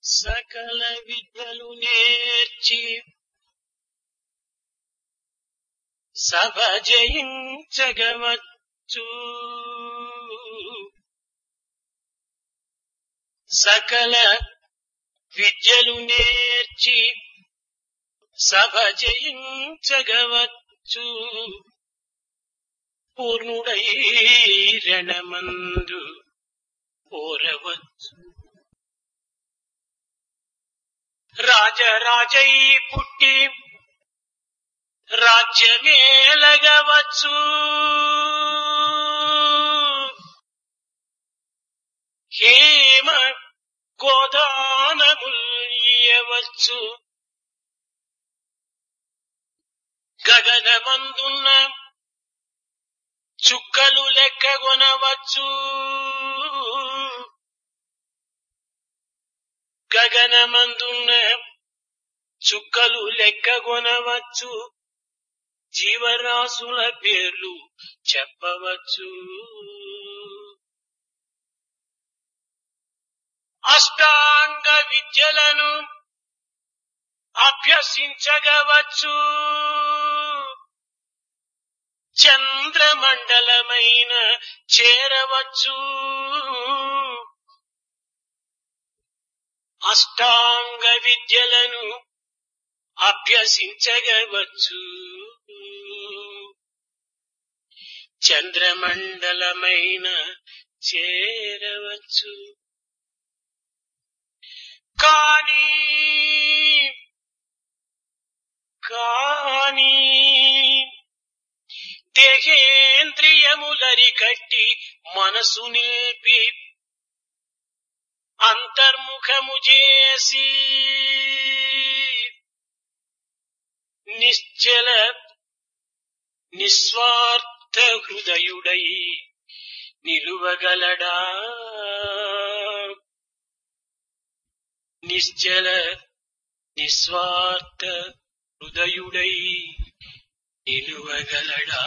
సకల విద్యలు నేర్చి సభ జయించగవచ్చు సకల విద్యలు నేర్చి సభ జయించగవచ్చు పూర్ణుడై రణమందు కోరవచ్చు రాజరాజై పుట్టి రాజ్యమేలగవచ్చు హేమ గోదానముల్యవచ్చు గగనమందున్న చుక్కలు లెక్కగొనవచ్చు గగనమందున్న చుక్కలు లెక్కగొనవచ్చు జీవరాశుల పేర్లు చెప్పవచ్చు అష్టాంగ విద్యలను అభ్యసించగవచ్చు చంద్రమండలమైన చేరవచ్చు అష్టాంగ విద్యలను అభ్యసించగవచ్చు చంద్రమండలమైన చేరవచ్చు కానీ కానీ దేహేంద్రియములరి కట్టి మనసు నిలిపి అంతర్ముఖము చేసి నిశ్చల నిస్వార్థ హృదయుడై నిలువగలడా నిశ్చల నిస్వార్థ హృదయుడై నిలువగలడా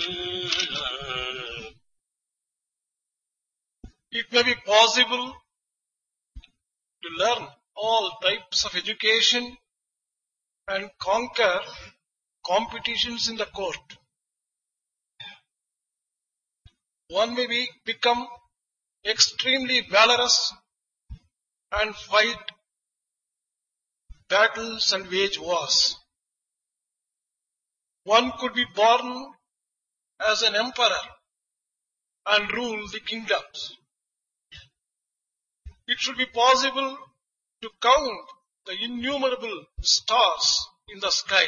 It may be possible to learn all types of education and conquer competitions in the court. One may be, become extremely valorous and fight battles and wage wars. One could be born as an emperor and rule the kingdoms. It should be possible to count the innumerable stars in the sky.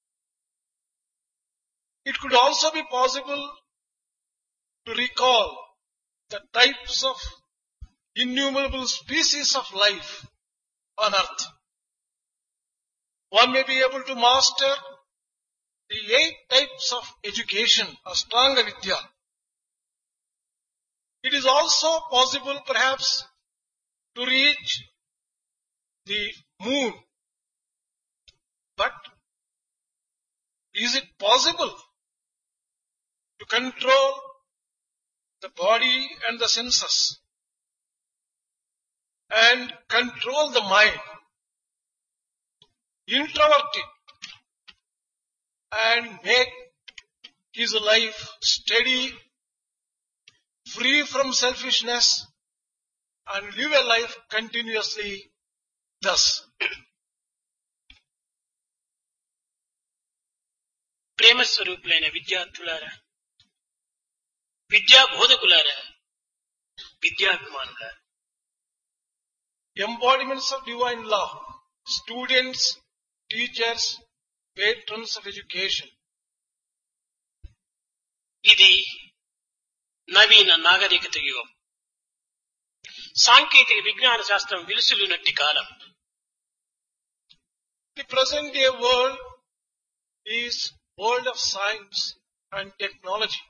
It could also be possible to recall the types of innumerable species of life on earth. One may be able to master the eight types of education, Ashtanga Vidya. It is also possible perhaps to reach the moon. But is it possible to control the body and the senses and control the mind, introvert it and make his life steady, free from selfishness and live a life continuously thus. ప్రేమ స్వరూపులైన విద్యార్థులారా విద్యా బోధకులారా విద్యాభిమానులారా Embodiments of divine love, students, teachers, patrons of education. ఇది నవీన నాగరికత యుగం సాంకేతిక విజ్ఞాన శాస్త్రం విలుసులునట్టి కాలం The present day world is world of science and technology.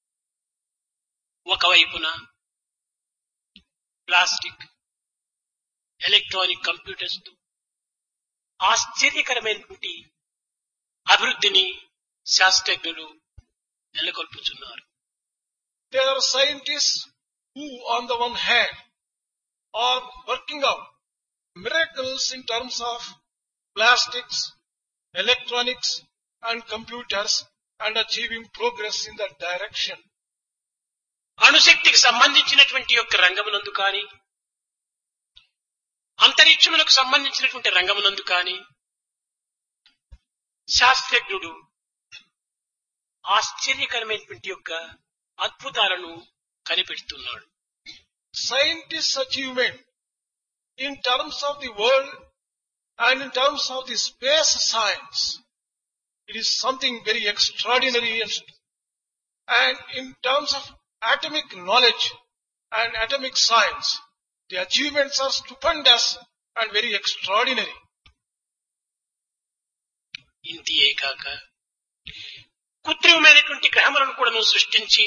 ఒకవైపున ప్లాస్టిక్ ఎలక్ట్రానిక్ కంప్యూటర్స్ తో ఆశ్చర్యకరమైనటువంటి అభివృద్ధిని శాస్త్రజ్ఞులు నెలకొల్పుతున్నారు There are scientists who on the one hand are working out miracles in terms of plastics, electronics and computers and achieving progress in that direction. అణుశక్తికి సంబంధించినటువంటి యొక్క రంగమునందు కానీ అంతరిక్షములకు సంబంధించినటువంటి రంగమునందు కానీ శాస్త్రజ్ఞుడు ఆశ్చర్యకరమైనటువంటి యొక్క అద్భుతాలను కనిపెడుతున్నాడు Scientists' achievement in terms of the world and in terms of the space science, it is something very extraordinary and, and in terms of atomic knowledge and atomic science, the achievements are stupendous and very extraordinary. ఇంతియే కాక కృత్రిమమైనటువంటి గ్రహములను కూడా సృష్టించి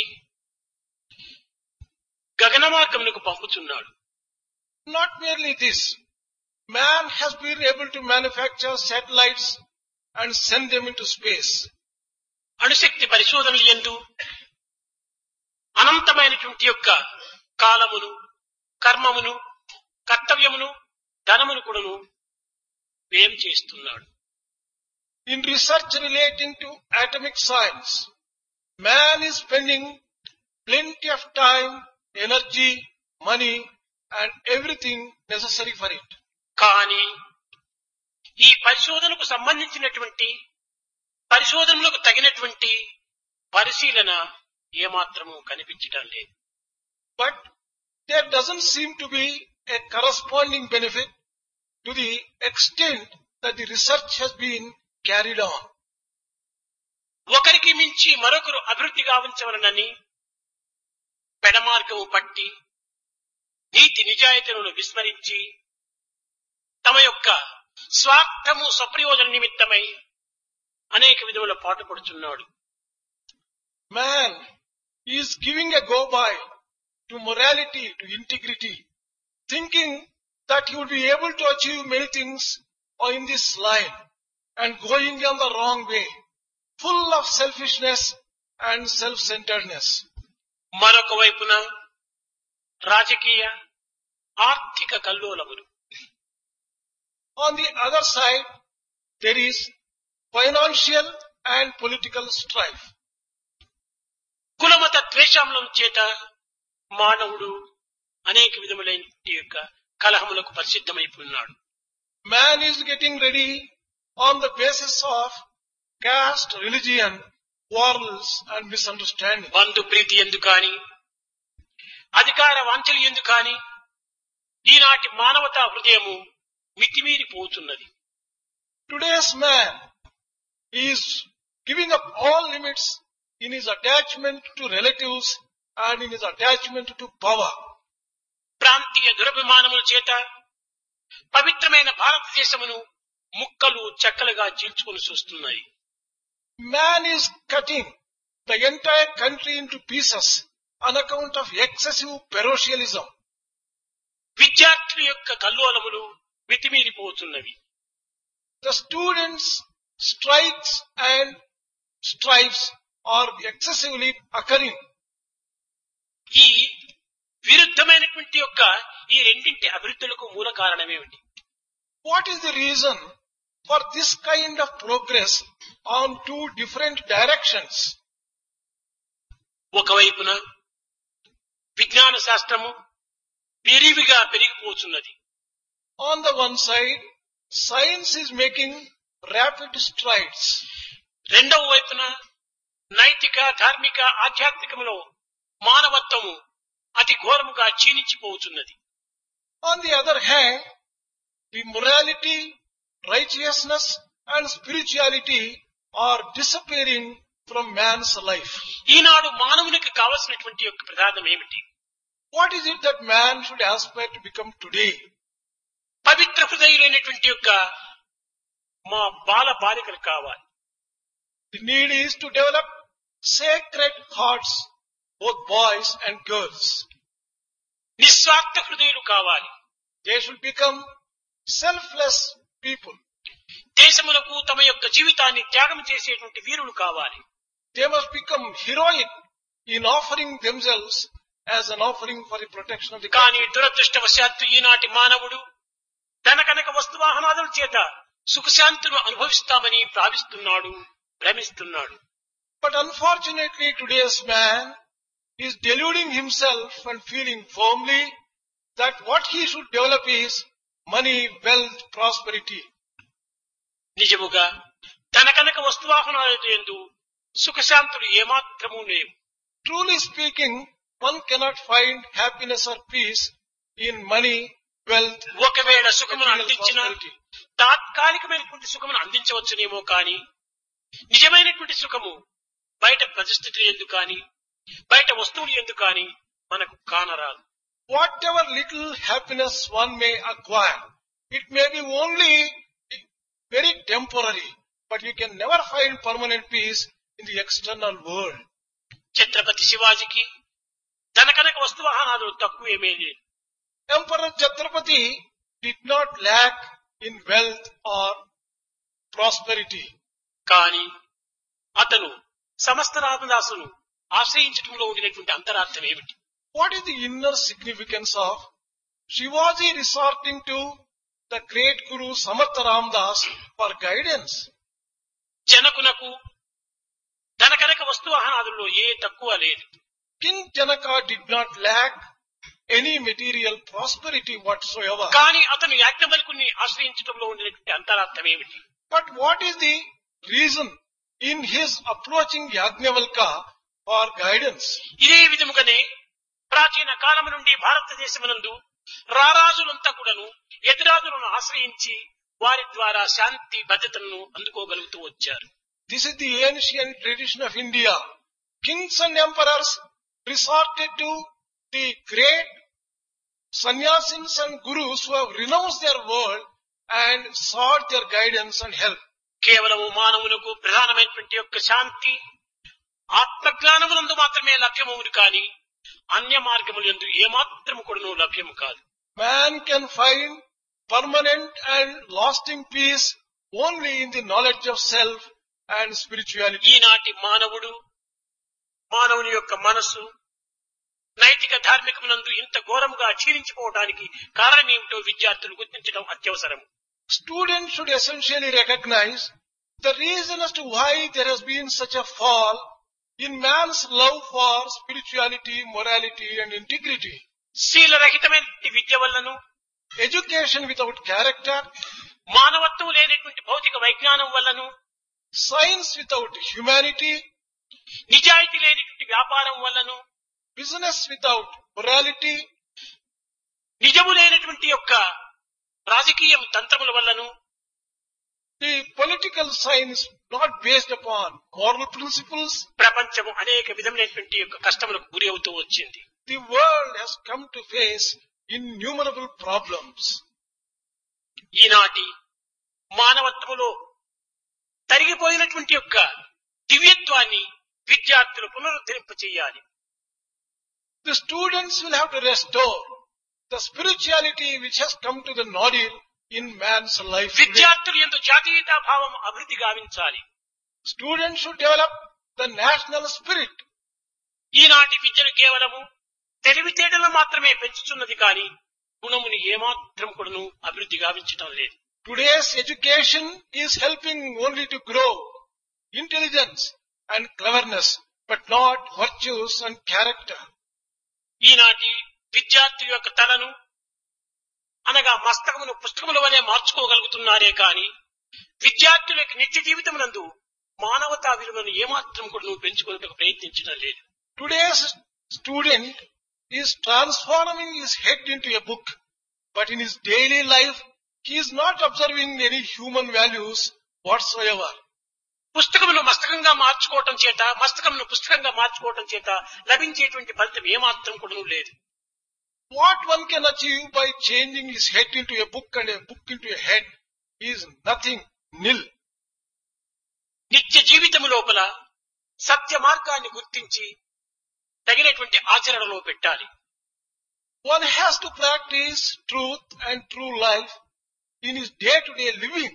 గగనమార్గమునకు పంపుతున్నాడు Not merely this, man has been able to manufacture satellites and send them into space. అణుశక్తి పరిశోధనలు ఎందు అనంతమైనటువంటి యొక్క కాలమును కర్మమును కర్తవ్యమును ధనమును కూడాను వ్యయం చేస్తున్నాడు In research relating to atomic science, man is spending plenty of time, energy, money, and everything necessary for it. కానీ ఈ పరిశోధనకు సంబంధించినటువంటి పరిశోధనలకు తగినటువంటి పరిశీలన ఏమాత్రము కనిపించటం లేదు But there doesn't seem to be a corresponding benefit to the extent that the research has been carried on. ఒకరికి మించి మరొకరు అభివృద్ధి గావించవలనని పెడమార్గము పట్టి నీతి నిజాయితీలను విస్మరించి తమ యొక్క స్వార్థము స్వప్రయోజన నిమిత్తమై అనేక విధముల పాటుపడుచున్నాడు Man is giving a go by to morality, to integrity, thinking that he will be able to achieve many things in this line and going on the wrong way, full of selfishness and self-centeredness. మరొక వైపున రాజకీయ ఆర్థిక కల్లోలములు On the other side, there is financial and political strife. కులమత ద్వేషములం చేత మానవుడు అనేక విధములైన యొక్క కలహములకు ప్రసిద్ధమైపోయినాడు Man is getting ready on the basis of caste, religion, quarrels and misunderstanding. బంధు ప్రీతి ఎందు కాని అధికార వాంఛలు ఎందు కాని ఈనాటి మానవతా హృదయము మితిమీరిపోతున్నది Today's man is giving up all limits in his attachment to relatives and in his attachment to power. ప్రాంతీయ దురభిమానముల చేత పవిత్రమైన భారతదేశమును ముక్కలు చెక్కలుగా చీల్చుకొని చూస్తున్నాయి Man is cutting the entire country into pieces on account of excessive parochialism. విద్యార్థుల యొక్క కల్లోలములు మితిమీరిపోతున్నవి The students' strikes and strifes are excessively occurring. ఈ విరుద్ధమైనటువంటి యొక్క ఈ రెండింటి అభివృద్ధులకు మూల కారణమేమిటి What is the reason for this kind of progress on two different directions? ఒకవైపున విజ్ఞాన శాస్త్రము విరివిగా పెరిగిపోతున్నది On the one side, science is making rapid strides. రెండవ వైపున నైతిక ధార్మిక ఆధ్యాత్మికములో మానవత్వము అతి ఘోరముగా క్షీణించిపోతున్నది On the other hand, the morality, righteousness and spirituality are disappearing from man's life. ఈనాడు మానవునికి కావలసినటువంటి యొక్క ప్రధానం ఏమిటి What is it that man should aspire to become today? పవిత్ర హృదయులైనటువంటి యొక్క మా బాల బాలికలు కావాలి The need is to develop sacred hearts, both boys and girls. నిస్వార్థ హృదయులు కావాలి They should become selfless people. దేశములకు తమ యొక్క జీవితాన్ని త్యాగం చేసేటువంటి వీరులు కావాలి They must become heroic in offering themselves as an offering for the protection of the కానీ country. దురదృష్టవశాత్తు ఈనాటి మానవుడు తన కనుక వస్తువాహనాదుల చేత సుఖశాంతులు అనుభవిస్తామని భావిస్తున్నాడు భ్రమిస్తున్నాడు But unfortunately, today's man is deluding himself and feeling firmly that what he should develop is money, wealth, prosperity. నిజముగా తన కనుక వస్తువాహనాలతో ఎందు సుఖశాంతులు ఏమాత్రము లేవు Truly speaking, one cannot find happiness or peace in money, wealth, ఒకవేళ సుఖమును material అందించిన prosperity. తాత్కాలికమైనటువంటి సుఖమును అందించవచ్చునేమో కాని నిజమైనటువంటి సుఖము బయట పరిస్థితులు ఎందు కాని బయట వస్తువులు ఎందు కాని మనకు కానరాదు Whatever little happiness one may acquire, it may be only very temporary, but you can never find permanent peace in the external world. Chhatrapati శివాజీకి తన కనుక వస్తువాహనాలు తక్కువేమీ లేదు Emperor Chhatrapati did not lack in wealth or prosperity. కాని అతను సమస్త రామదాసును ఆశ్రయించడంలో ఉండినటువంటి అంతరార్థం ఏమిటి What is the inner significance of Shivaji resorting to the great Guru Samartha Ramdas for guidance? జనకునకు తన కనుక వస్తువాహనాదుల్లో ఏ తక్కువ లేదు King Janaka did not lack any material prosperity whatsoever. కానీ అతను యాజ్ఞవల్కుని ఆశ్రయించడంలో ఉండినటువంటి అంతరార్థం ఏమిటి But what is the reason in his approaching Yajnavalka for guidance? ఇదే విధముగానే ప్రాచీన కాలము నుండి భారతదేశమునందు రారాజులంతా కూడాను ఎదురాజులను ఆశ్రయించి వారి ద్వారా శాంతి భద్రతలను అందుకోగలుగుతూ వచ్చారు This is the ancient tradition of India. Kings and emperors resorted to the great sannyasins and gurus who have renounced their world and sought their guidance and help. కేవలము మానవులకు ప్రధానమైనటువంటి యొక్క శాంతి ఆత్మజ్ఞానమునందు మాత్రమే లభ్యమవును కాని అన్య మార్గములు ఎందు ఏమాత్రము కూడాను లభ్యము కాదు Man can find permanent and lasting peace only in the knowledge of self and spirituality. ఈనాటి మానవుడు మానవుని యొక్క మనస్సు నైతిక ధార్మికమునందు ఇంత ఘోరముగా క్షీణించిపోవడానికి కారణం ఏమిటో విద్యార్థులు గుర్తించడం అత్యవసరం Students should essentially recognize the reason as to why there has been such a fall in man's love for spirituality, morality and integrity. శీలరహితమైన Vidya వల్లను Education without character, మానవత్వం లేనటువంటి భౌతిక వైజ్ఞానం వల్లను science without humanity, నిజాయితీ లేనటువంటి వ్యాపారం వల్లను business without morality, నిజము లేనటువంటి యొక్క రాజకీయం తంత్రముల వల్లను the political science not based upon moral principles, ప్రపంచము అనేక విధమైనటువంటి యొక్క కష్టములకు గురి అవుతూ వచ్చింది the world has come to face innumerable problems. ఈనాటి మానవత్వములో తరిగిపోయినటువంటి యొక్క దివ్యత్వాన్ని విద్యార్థులు పునరుద్ధరింప చేయాలి The students will have to restore the spirituality which has come to the nodule in man's life. today. విద్యార్థులు ఎందు జాతీయతా భావం అభివృద్ధి గావించాలి Students should develop the national spirit. ఈనాటి విద్యను కేవలము తెలివితేటలు మాత్రమే పెంచుతున్నది కానీ గుణముని ఏమాత్రం కూడాను అభివృద్ధి గావించటం లేదు Today's education is helping only to grow intelligence and cleverness, but not virtues and character. ఈనాటి విద్యార్థి యొక్క తలను అనగా మస్తకమును పుస్తకముల వలె మార్చుకోగలుగుతున్నారే కాని విద్యార్థుల యొక్క నిత్య జీవితమునందు మానవతా విలువను ఏమాత్రం కూడా నువ్వు పెంచుకోవడానికి ప్రయత్నించడం లేదు Today's student is transforming his head into a book, but in his daily life, he is not observing any human values whatsoever. పుస్తకమును మస్తకంగా మార్చుకోవటం చేత మస్తకమును పుస్తకంగా మార్చుకోవటం చేత లభించేటువంటి ఫలితం ఏమాత్రం కూడా లేదు What one can achieve by changing his head into a book and a book into a head is nothing, nil. నిత్య జీవితము లోపల సత్య మార్గాన్ని గుర్తించి తగినటువంటి ఆచరణలో పెట్టాలి One has to practice truth and true life in his day-to-day living.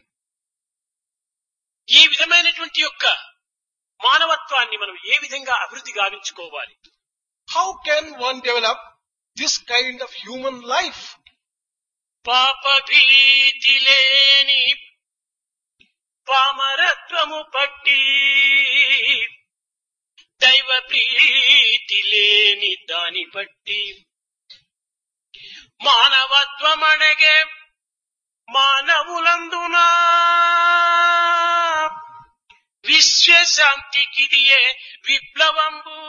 ఈ విధమైనటువంటి యొక్క మానవత్వాన్ని మనం ఏ విధంగా అభివృద్ధి గావించుకోవాలి How can one develop this kind of human life? పాప భీతి లేని పామరత్వము పట్టి దైవ ప్రీతి లేని దాని బట్టి మానవత్వమణగే మానవులందునా విశ్వశాంతికిదియే విప్లవంబు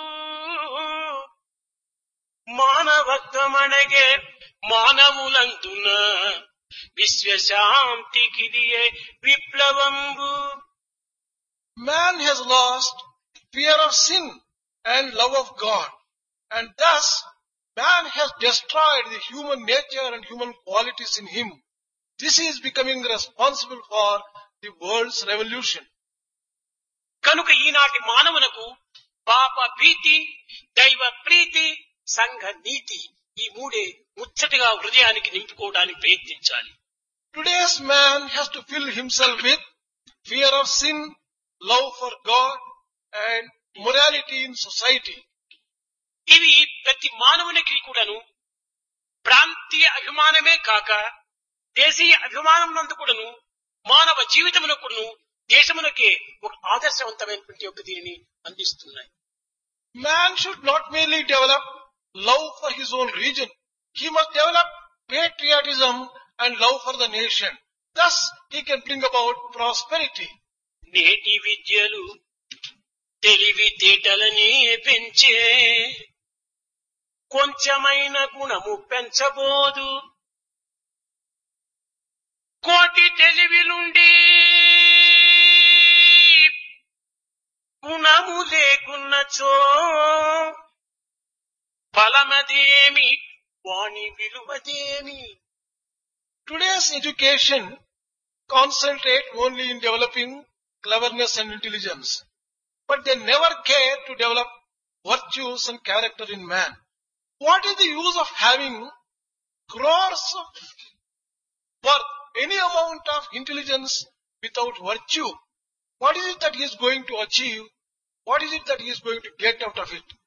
మానవత్వమణగే మానవులందున విశ్వశాంతికిదియే విప్లవంబు Man has lost fear of sin and love of God. And thus, man has destroyed the human nature and human qualities in him. This is becoming responsible for the world's revolution. కనుక ఈనాటి మానవునకు పాప భీతి దైవ ప్రీతి సంఘ నీతి ఈ మూడే ముచ్చటగా హృదయానికి నింపుకోవడానికి ప్రయత్నించాలి Today's man has to fill himself with fear of sin, love for God, and morality in society. ఇవి ప్రతి మానవునికి కూడాను ప్రాంతీయ అభిమానమే కాక దేశీయ అభిమానం నందు కూడాను మానవ జీవితమునకును దేశమునకే ఒక ఆదర్శవంతమైనటువంటి ఒక దీనిని అందిస్తున్నాయి Man should not merely develop love for his own region. He must develop patriotism and love for the nation. Thus, he can bring about prosperity. నేటి విద్యలు తెలివితేటలని పెంచే కొంచెమైన గుణము పెంచబోదు కోటి తెలివిలుండి గుణము లేకున్నచో ఫలమదేమి వాణి విలువదేమి Today's education concentrate only in developing cleverness and intelligence, but they never care to develop virtues and character in man. What is the use of having crores of worth, any amount of intelligence without virtue? What is it that he is going to achieve? What is it that he is going to get out of it?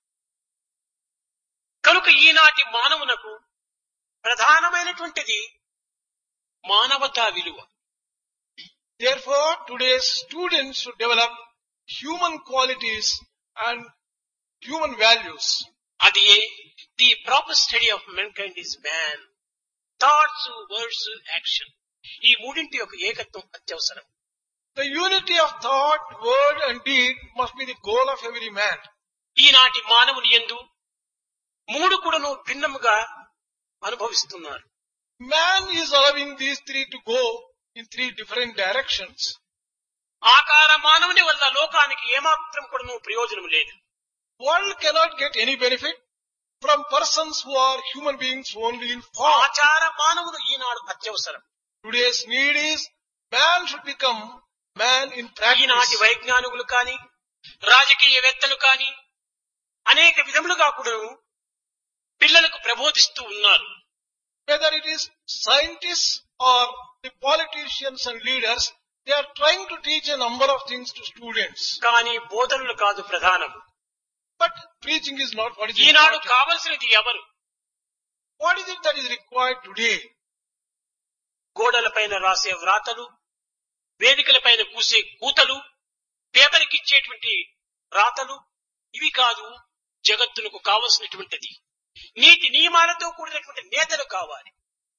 కనుక ఈనాటి మానవునకు ప్రధానమైనటువంటిది మానవతా విలువ Therefore, today's students should develop human qualities and human values. అది the proper study of mankind is man thoughts words action ఈ మూడింటి యొక్క ఏకత్వం అత్యవసరం The unity of thought, word and deed must be the goal of every man. ఈనాటి మానవుని యందు మూడు కూడాను భిన్నముగా అనుభవిస్తున్నారు Man is allowing these three to go in three different directions. ఆకార మానవుని వల్ల లోకానికి ఏమాత్రం కూడాను ప్రయోజనం లేదు World cannot get any benefit from persons who are human beings only in form. ఆచార మానవుడు ఈనాడు అత్యవసరం Today's need is man should become man in ఈనాటి practice. వైజ్ఞానికులు కాని రాజకీయవేత్తలు కాని అనేక విధములుగా కూడా పిల్లలకు ప్రబోధిస్తూ ఉన్నారు Whether it is scientists or the politicians and leaders, they are trying to teach a number of things to students. కానీ బోధనలు కాదు ప్రధానం But preaching is not what is Eenadu important. కావలసినది ఎవరు What is it that is required today? గోడలపైన రాసే వ్రాతలు వేదికలపైన కూసే కూతలు పేపర్కి ఇచ్చేటువంటి రాతలు ఇవి కాదు జగత్తునకు కావలసినటువంటిది నీతి నియమాలతో కూడినటువంటి నేతలు కావాలి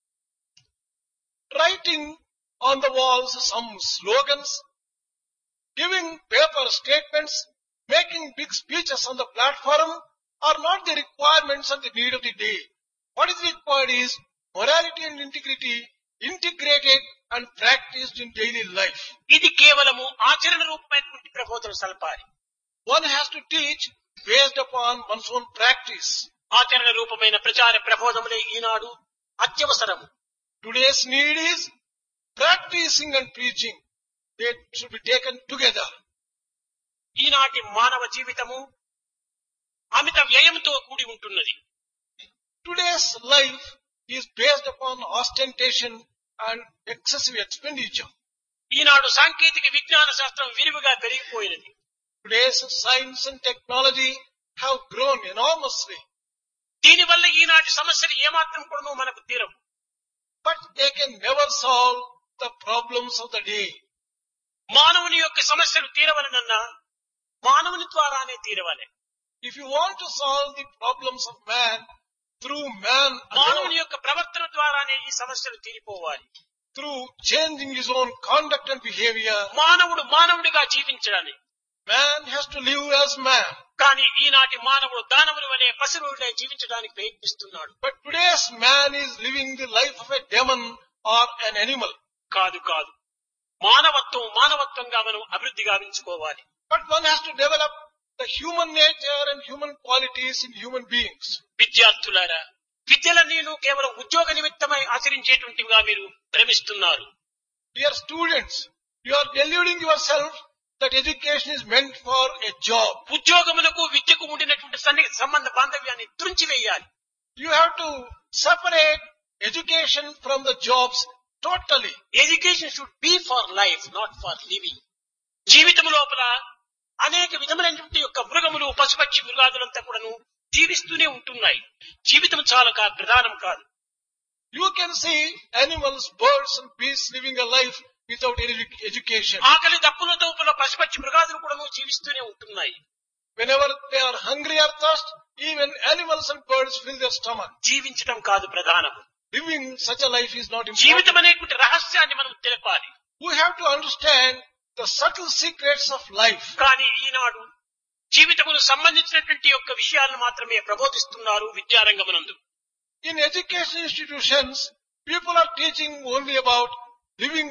Writing on the walls some slogans, giving paper statements, making big speeches on the platform are not the requirements and the need of the day. What is required is morality and integrity integrated and practiced in daily life. ఇది కేవలము ఆచరణ రూపమైనటువంటి ప్రబోధన సలపాలి One has to teach based upon one's own practice. ఆచరణ రూపమైన ప్రచార ప్రబోధములే ఈనాడు అత్యవసరము Today's need is practicing and preaching. They should be taken together. ఈనాటి మానవ జీవితము అమిత వ్యయంతో కూడి ఉంటున్నది Today's life is based upon ostentation and excessive expenditure. ఈనాడు సాంకేతిక విజ్ఞాన శాస్త్రం విరివిగా పెరిగిపోయినది Today's science and technology have grown enormously. దీనివల్ల ఈనాటి సమస్యలు ఏమాత్రం కూడా మనకు తీరవు but they can never solve the problems of the day. మానవుని యొక్క సమస్యలు తీరవలనన్నా మానవుని ద్వారానే తీరవాలి If you want to solve the problems of man through man మానవుని alone, యొక్క ప్రవర్తన ద్వారానే ఈ సమస్యలు తీరిపోవాలి through changing his own conduct and behavior, మానవుడు మానవుడిగా జీవించడాలి man has to live as man. కానీ ఈనాటి మానవుడు దానవుల వలె పశువులే జీవించడానికి ప్రయత్నిస్తున్నాడు But today's man is living the life of a demon or an animal. కాదు కాదు మానవత్వం మానవత్వంగా మనం అభివృద్ధి గావించుకోవాలి But one has to develop the human nature and human qualities in human beings. విద్యార్థులారా విద్యలన్నీను కేవలం ఉద్యోగ నిమిత్తమై ఆచరించేటువంటివిగా మీరు భ్రమిస్తున్నారు Dear students, you are deluding yourself that education is meant for a job. ఉద్యోగములకు విద్యకు ఉండినటువంటి సన్నిహిత సంబంధ బాంధవ్యాన్ని తురించివేయాలి You have to separate education from the jobs totally. Education should be for life not for living జీవితం లోపల అనేక విధములైనటువంటి యొక్క మృగములు పశుపక్షి మృగాదులంతా కూడాను జీవిస్తూనే ఉంటున్నాయి జీవితం చాలా కా- ప్రధానం కాదు You can see animals, birds and beasts living a life without any edu- education. ఆకలి దప్పుల తోపుల పశుపక్షి మృగాదులు కూడాను జీవిస్తూనే ఉంటున్నాయి Whenever they are hungry or thirst, even animals and birds fill their stomach. జీవించడం కాదు ప్రధానం Living such a life is not important. జీవితం అనేటువంటి రహస్యాన్ని మనం తెలపాలి We have to understand the subtle secrets of life. కానీ ఈనాడు జీవితమును సంబంధించినటువంటి యొక్క విషయాలను మాత్రమే ప్రబోధిస్తున్నారు విద్యారంగమునందు In education institutions, people are teaching only about living,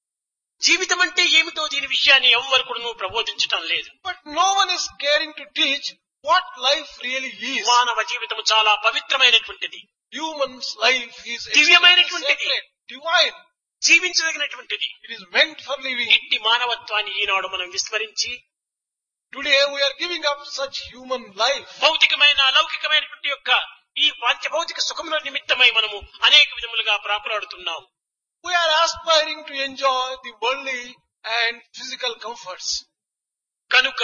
జీవితం అంటే ఏమిటో దీని విషయాన్ని ఎవ్వరు కూడా ప్రబోధించటం లేదు but no one is caring to teach what life really is. మానవ జీవితం చాలా పవిత్రమైనటువంటిది Human's life is extremely దివ్యమైనటువంటిది. sacred, divine. జీవించదగినటువంటిది It is meant for living. ఇట్టి మానవత్వాన్ని ఈనాడు మనం విస్మరించి Today we are giving up such human life. భౌతికమైన లౌకికమైనటువంటి యొక్క ఈ పంచభౌతిక సుఖముల నిమిత్తమై మనము అనేక విధములుగా ప్రాకులాడుతున్నాం We are aspiring to enjoy the worldly and physical comforts. కనుక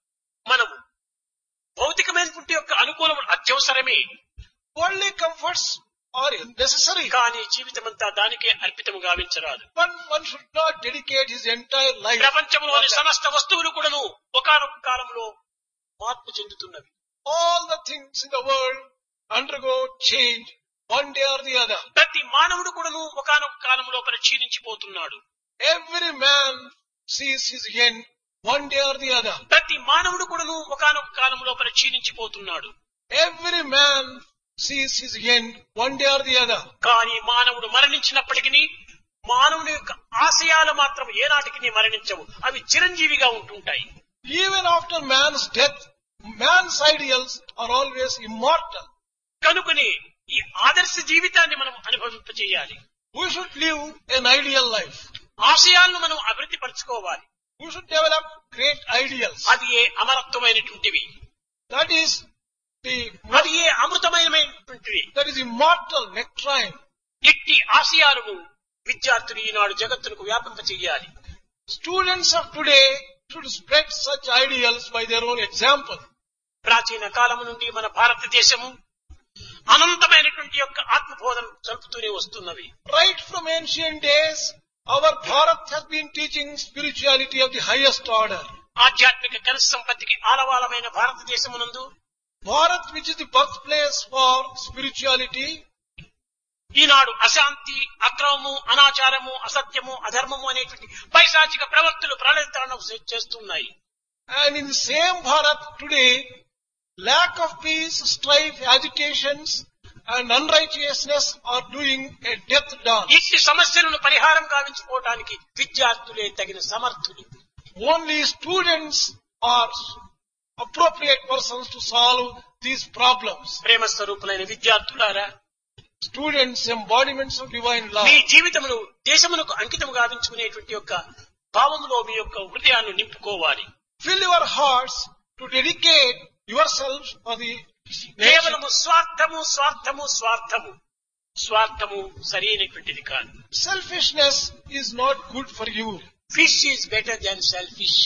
మనము భౌతికమైనటువంటి యొక్క అనుకూలము అత్యవసరమే Worldly comforts are necessary. కానీ జీవితమంతా దానికే అర్పితము గావించరాదు One, one should not dedicate his entire life. ప్రపంచంలోని for that. సమస్త వస్తువులు కూడాను ఒకనొక కాలంలో మార్పు చెందుతున్నవి All the things in the world undergo change one day or the other. ప్రతి మానవుడు కూడాను ఒకనొక కాలంలో క్షీణించిపోతున్నాడు Every man sees his end one day or the other. ప్రతి మానవుడు కూడాను ఒకనొక కాలంలో క్షీణించిపోతున్నాడు Every man sees his end one day or the other. కానీ మానవుడు మరణించినప్పటికీ మానవుని యొక్క ఆశయాలు మాత్రం ఏనాటికి మరణించవు అవి చిరంజీవిగా ఉంటుంటాయి Even after man's death, man's ideals are always immortal. కనుకని ఈ ఆదర్శ జీవితాన్ని మనం అనుభవింపచేయాలి We should live an ideal life. ఆశయాలను మనం అభివృద్ధి పరచుకోవాలి We should develop great ideals. అది ఏ అమరత్వమైనటువంటివి That is the అది ఏ అమృతమైనటువంటివి that is immortal nectarine. ఇట్టి ఆశయాలను విద్యార్థులు ఈనాడు జగత్తులకు వ్యాపింప చెయ్యాలి Students of today should spread such ideals by their own example. ప్రాచీన కాలము నుండి మన భారతదేశము అనంతమైనటువంటి యొక్క ఆత్మబోధన జరుపుతూనే వస్తున్నవి Right from ancient days, our Bharat has been teaching spirituality of the highest order. ఆధ్యాత్మిక కనస సంపత్తికి ఆలవాలమైన భారతదేశమునందు Bharat, which is the birthplace for spirituality, ఈనాడు అశాంతి అక్రమము అనాచారము అసత్యము అధర్మము అనేటువంటి పైశాచిక ప్రవర్తులు ప్రళయతరణం చేస్తున్నాయి and in the same Bharat today, lack of peace, strife, agitations, and unrighteousness are doing a death dance. ఇట్టి సమస్యలను పరిహారం గావించుకోవడానికి విద్యార్థులే తగిన సమర్థులు Only students are appropriate persons to solve these problems. ప్రేమ స్వరూపులైన విద్యార్థులారా Students, embodiments of divine love. మీ జీవితమును దేశమునకు అంకితం గావించుకునేటువంటి యొక్క భావములో మీ యొక్క హృదయాన్ని నింపుకోవాలి Fill your hearts to dedicate yourselves for the nation. కేవలము స్వార్థము స్వార్థము స్వార్థము స్వార్థము సరైనటువంటిది కాదు Selfishness is not good for you. Fish is better than selfish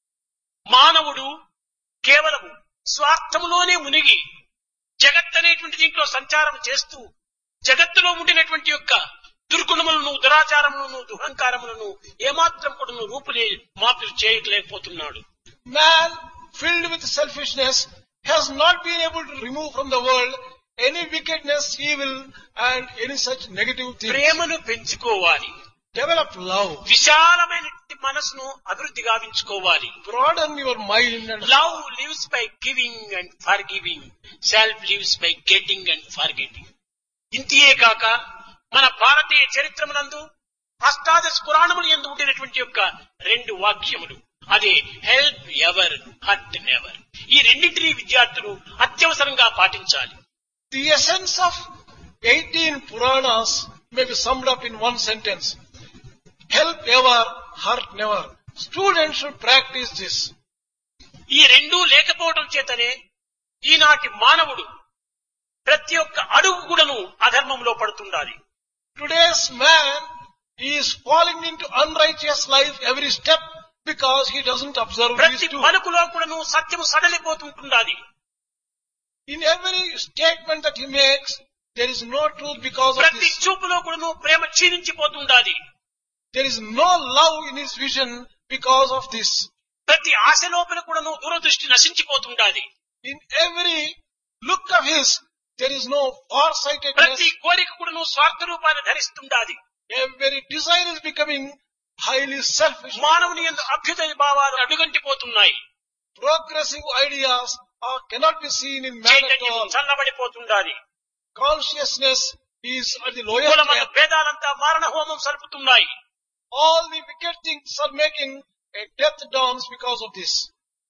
మానవుడు కేవలము స్వార్థములోనే మునిగి జగత్ అనేటువంటి దీంట్లో సంచారం చేస్తూ జగత్తులో ఉండినటువంటి యొక్క దుర్గుణములను దురాచారములను దుహంకారములను ఏమాత్రం కూడా రూపులే మార్పులు చేయలేకపోతున్నాడు Man filled with selfishness has not been able to remove from the world any wickedness, evil and any such negative things. ప్రేమను పెంచుకోవాలి Develop love. విశాలమైన మనసును అభివృద్ధి గావించుకోవాలి Broaden your mind and love lives by giving and forgiving self lives by getting and forgetting ఇంతియే కాక మన భారతీయ చరిత్రమునందు అష్టాదశ పురాణములు ఎందు ఉండినటువంటి యొక్క రెండు వాక్యములు అదే హెల్ప్ ఎవర్ హర్ట్ నెవర్ ఈ రెండింటినీ విద్యార్థులు అత్యవసరంగా పాటించాలి The essence of 18 Puranas may be summed up in one sentence. Help ever, hurt never. Students should practice this. ఈ రెండూ లేకపోవడం చేతనే ఈనాటి మానవుడు ప్రతి ఒక్క అడుగు కూడాను అధర్మంలో పడుతుండాలి Today's man is falling into unrighteous life every step because he doesn't observe these ప్రతి two. పలుకులో కూడాను సత్యము సడలిపోతుంటుండాలి In every statement that he makes, there is no truth because of ప్రతి this. చూపులో కూడాను ప్రేమ క్షీణించిపోతుండాలి There is no love in his vision because of this. ప్రతి ఆశ లోపల కూడాను దూరదృష్టి నశించిపోతుండాలి In every look of his, there is no farsightedness. ప్రతి కోరిక కూడాను స్వార్థ రూపాన్ని ధరిస్తుండాలి Every desire is becoming highly selfish. మానవుని ఎందు అభ్యుదయ భావాలు అడుగంటిపోతున్నాయి Progressive ideas are, cannot be seen in man at చైతన్యం all. చల్లబడిపోతుండాలి Consciousness is at the lowest కుల మత depth. భేదాలంతా మారణ హోమం సలుపుతున్నాయి All the wicked things are making a death dawns because of this.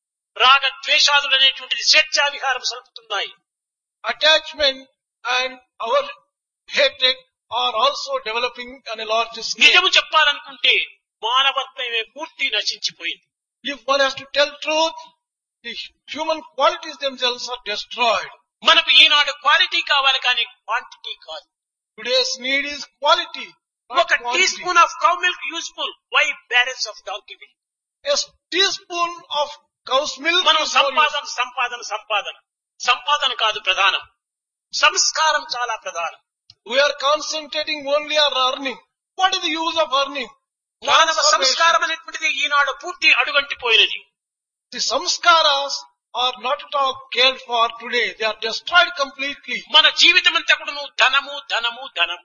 రాగ ద్వేషాదులు అనేటువంటిది స్వేచ్ఛా విహారం సలుపుతున్నాయి Attachment and our hatred are also developing on a large scale. నిజము చెప్పాలనుకుంటే మానవత్వమే పూర్తి నశించిపోయింది If one has to tell truth, the human qualities themselves are destroyed. మనకు ఈనాడు quality కావాలి కానీ క్వాంటిటీ కాదు Today's need is quality, not ఒక tea quantity. Spoon of cow milk useful why balance of donkey milk A teaspoon of cow's milk మనం is more సంపాదన సంపాదన సంపాదన సంపాదన కాదు ప్రధానం సంస్కారం చాలా ప్రధానం We are concentrating only on earning. What is the use of earning? మానవ Transformation. సంస్కారం అనేటువంటిది ఈనాడు పూర్తి అడుగంటిపోయినది The samskaras are not at all cared for today. They are destroyed completely. మన జీవితం అంతా కూడాను ధనము ధనము ధనము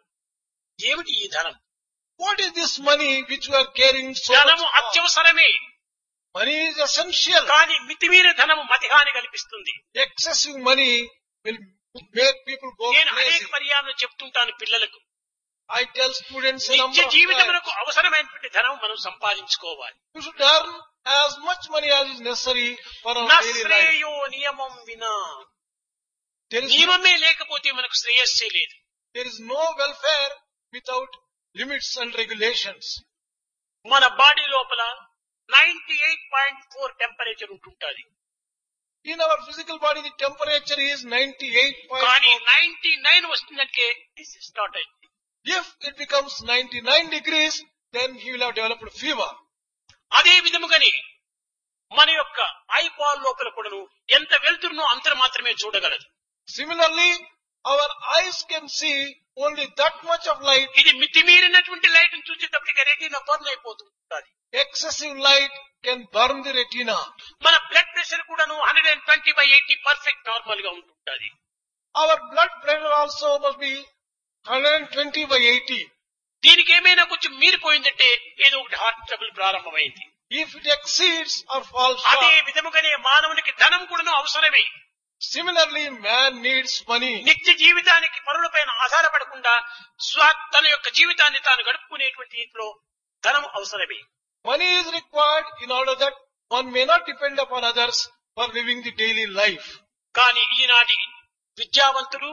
ఏమిటి ఈ ధనం What is this money which we are caring so ధనము much for? అత్యవసరమే Money is essential. కానీ మితిమీర ధనము మతిహాని కల్పిస్తుంది Excessive money will make people go నేను అనేక crazy. పర్యాలను చెప్తుంటాను పిల్లలకు I tell students a number నిత్య of times, జీవితమునకు అవసరమైనటువంటి ధనం మనం సంపాదించుకోవాలి you should earn as much money as is necessary for our నా daily life. శ్రేయో నియమం వినా There is, no, నియమమే లేకపోతే మనకు శ్రేయస్సే లేదు there is no welfare without limits and regulations. మన బాడీ లోపల ninety eight point four temperature ఉంటుంటది In our physical body, the temperature is 98.4. కానీ నైన్టీ నైన్ వస్తుందంటే దిస్ స్టార్ట్ అయింది If it becomes 99 degrees, then he will have developed fever. అదే విధముగానే మన యొక్క ఐబాల్ లోపల కూడాను ఎంత వెళ్తున్నో అంత మాత్రమే చూడగలదు Similarly, our eyes can see only that much of light. ఇది మితిమీరినటువంటి లైట్ చూసేటప్పటికి రెటీనా బర్న్ అయిపోతుంది Excessive light can burn the retina. మన బ్లడ్ ప్రెషర్ కూడాను hundred and twenty by eighty perfect normal గా ఉంటుంటది Our blood pressure also must be 120 by 80. దీనికి ఏమైనా కొంచెం మీరిపోయిందంటే ఏదో ఒకటి హార్ట్ ట్రబుల్ ప్రారంభమైంది If it exceeds or falls అదే short, విధముగానే మానవునికి ధనం కూడాను అవసరమే similarly man needs money. నిత్య జీవితానికి పరులపైన ఆధారపడకుండా స్వ తన యొక్క జీవితాన్ని తాను గడుపుకునేటువంటి రీతిలో ధనం అవసరమే Money is required in order that one may not depend upon others for living the daily life. కానీ ఈనాటి విద్యావంతులు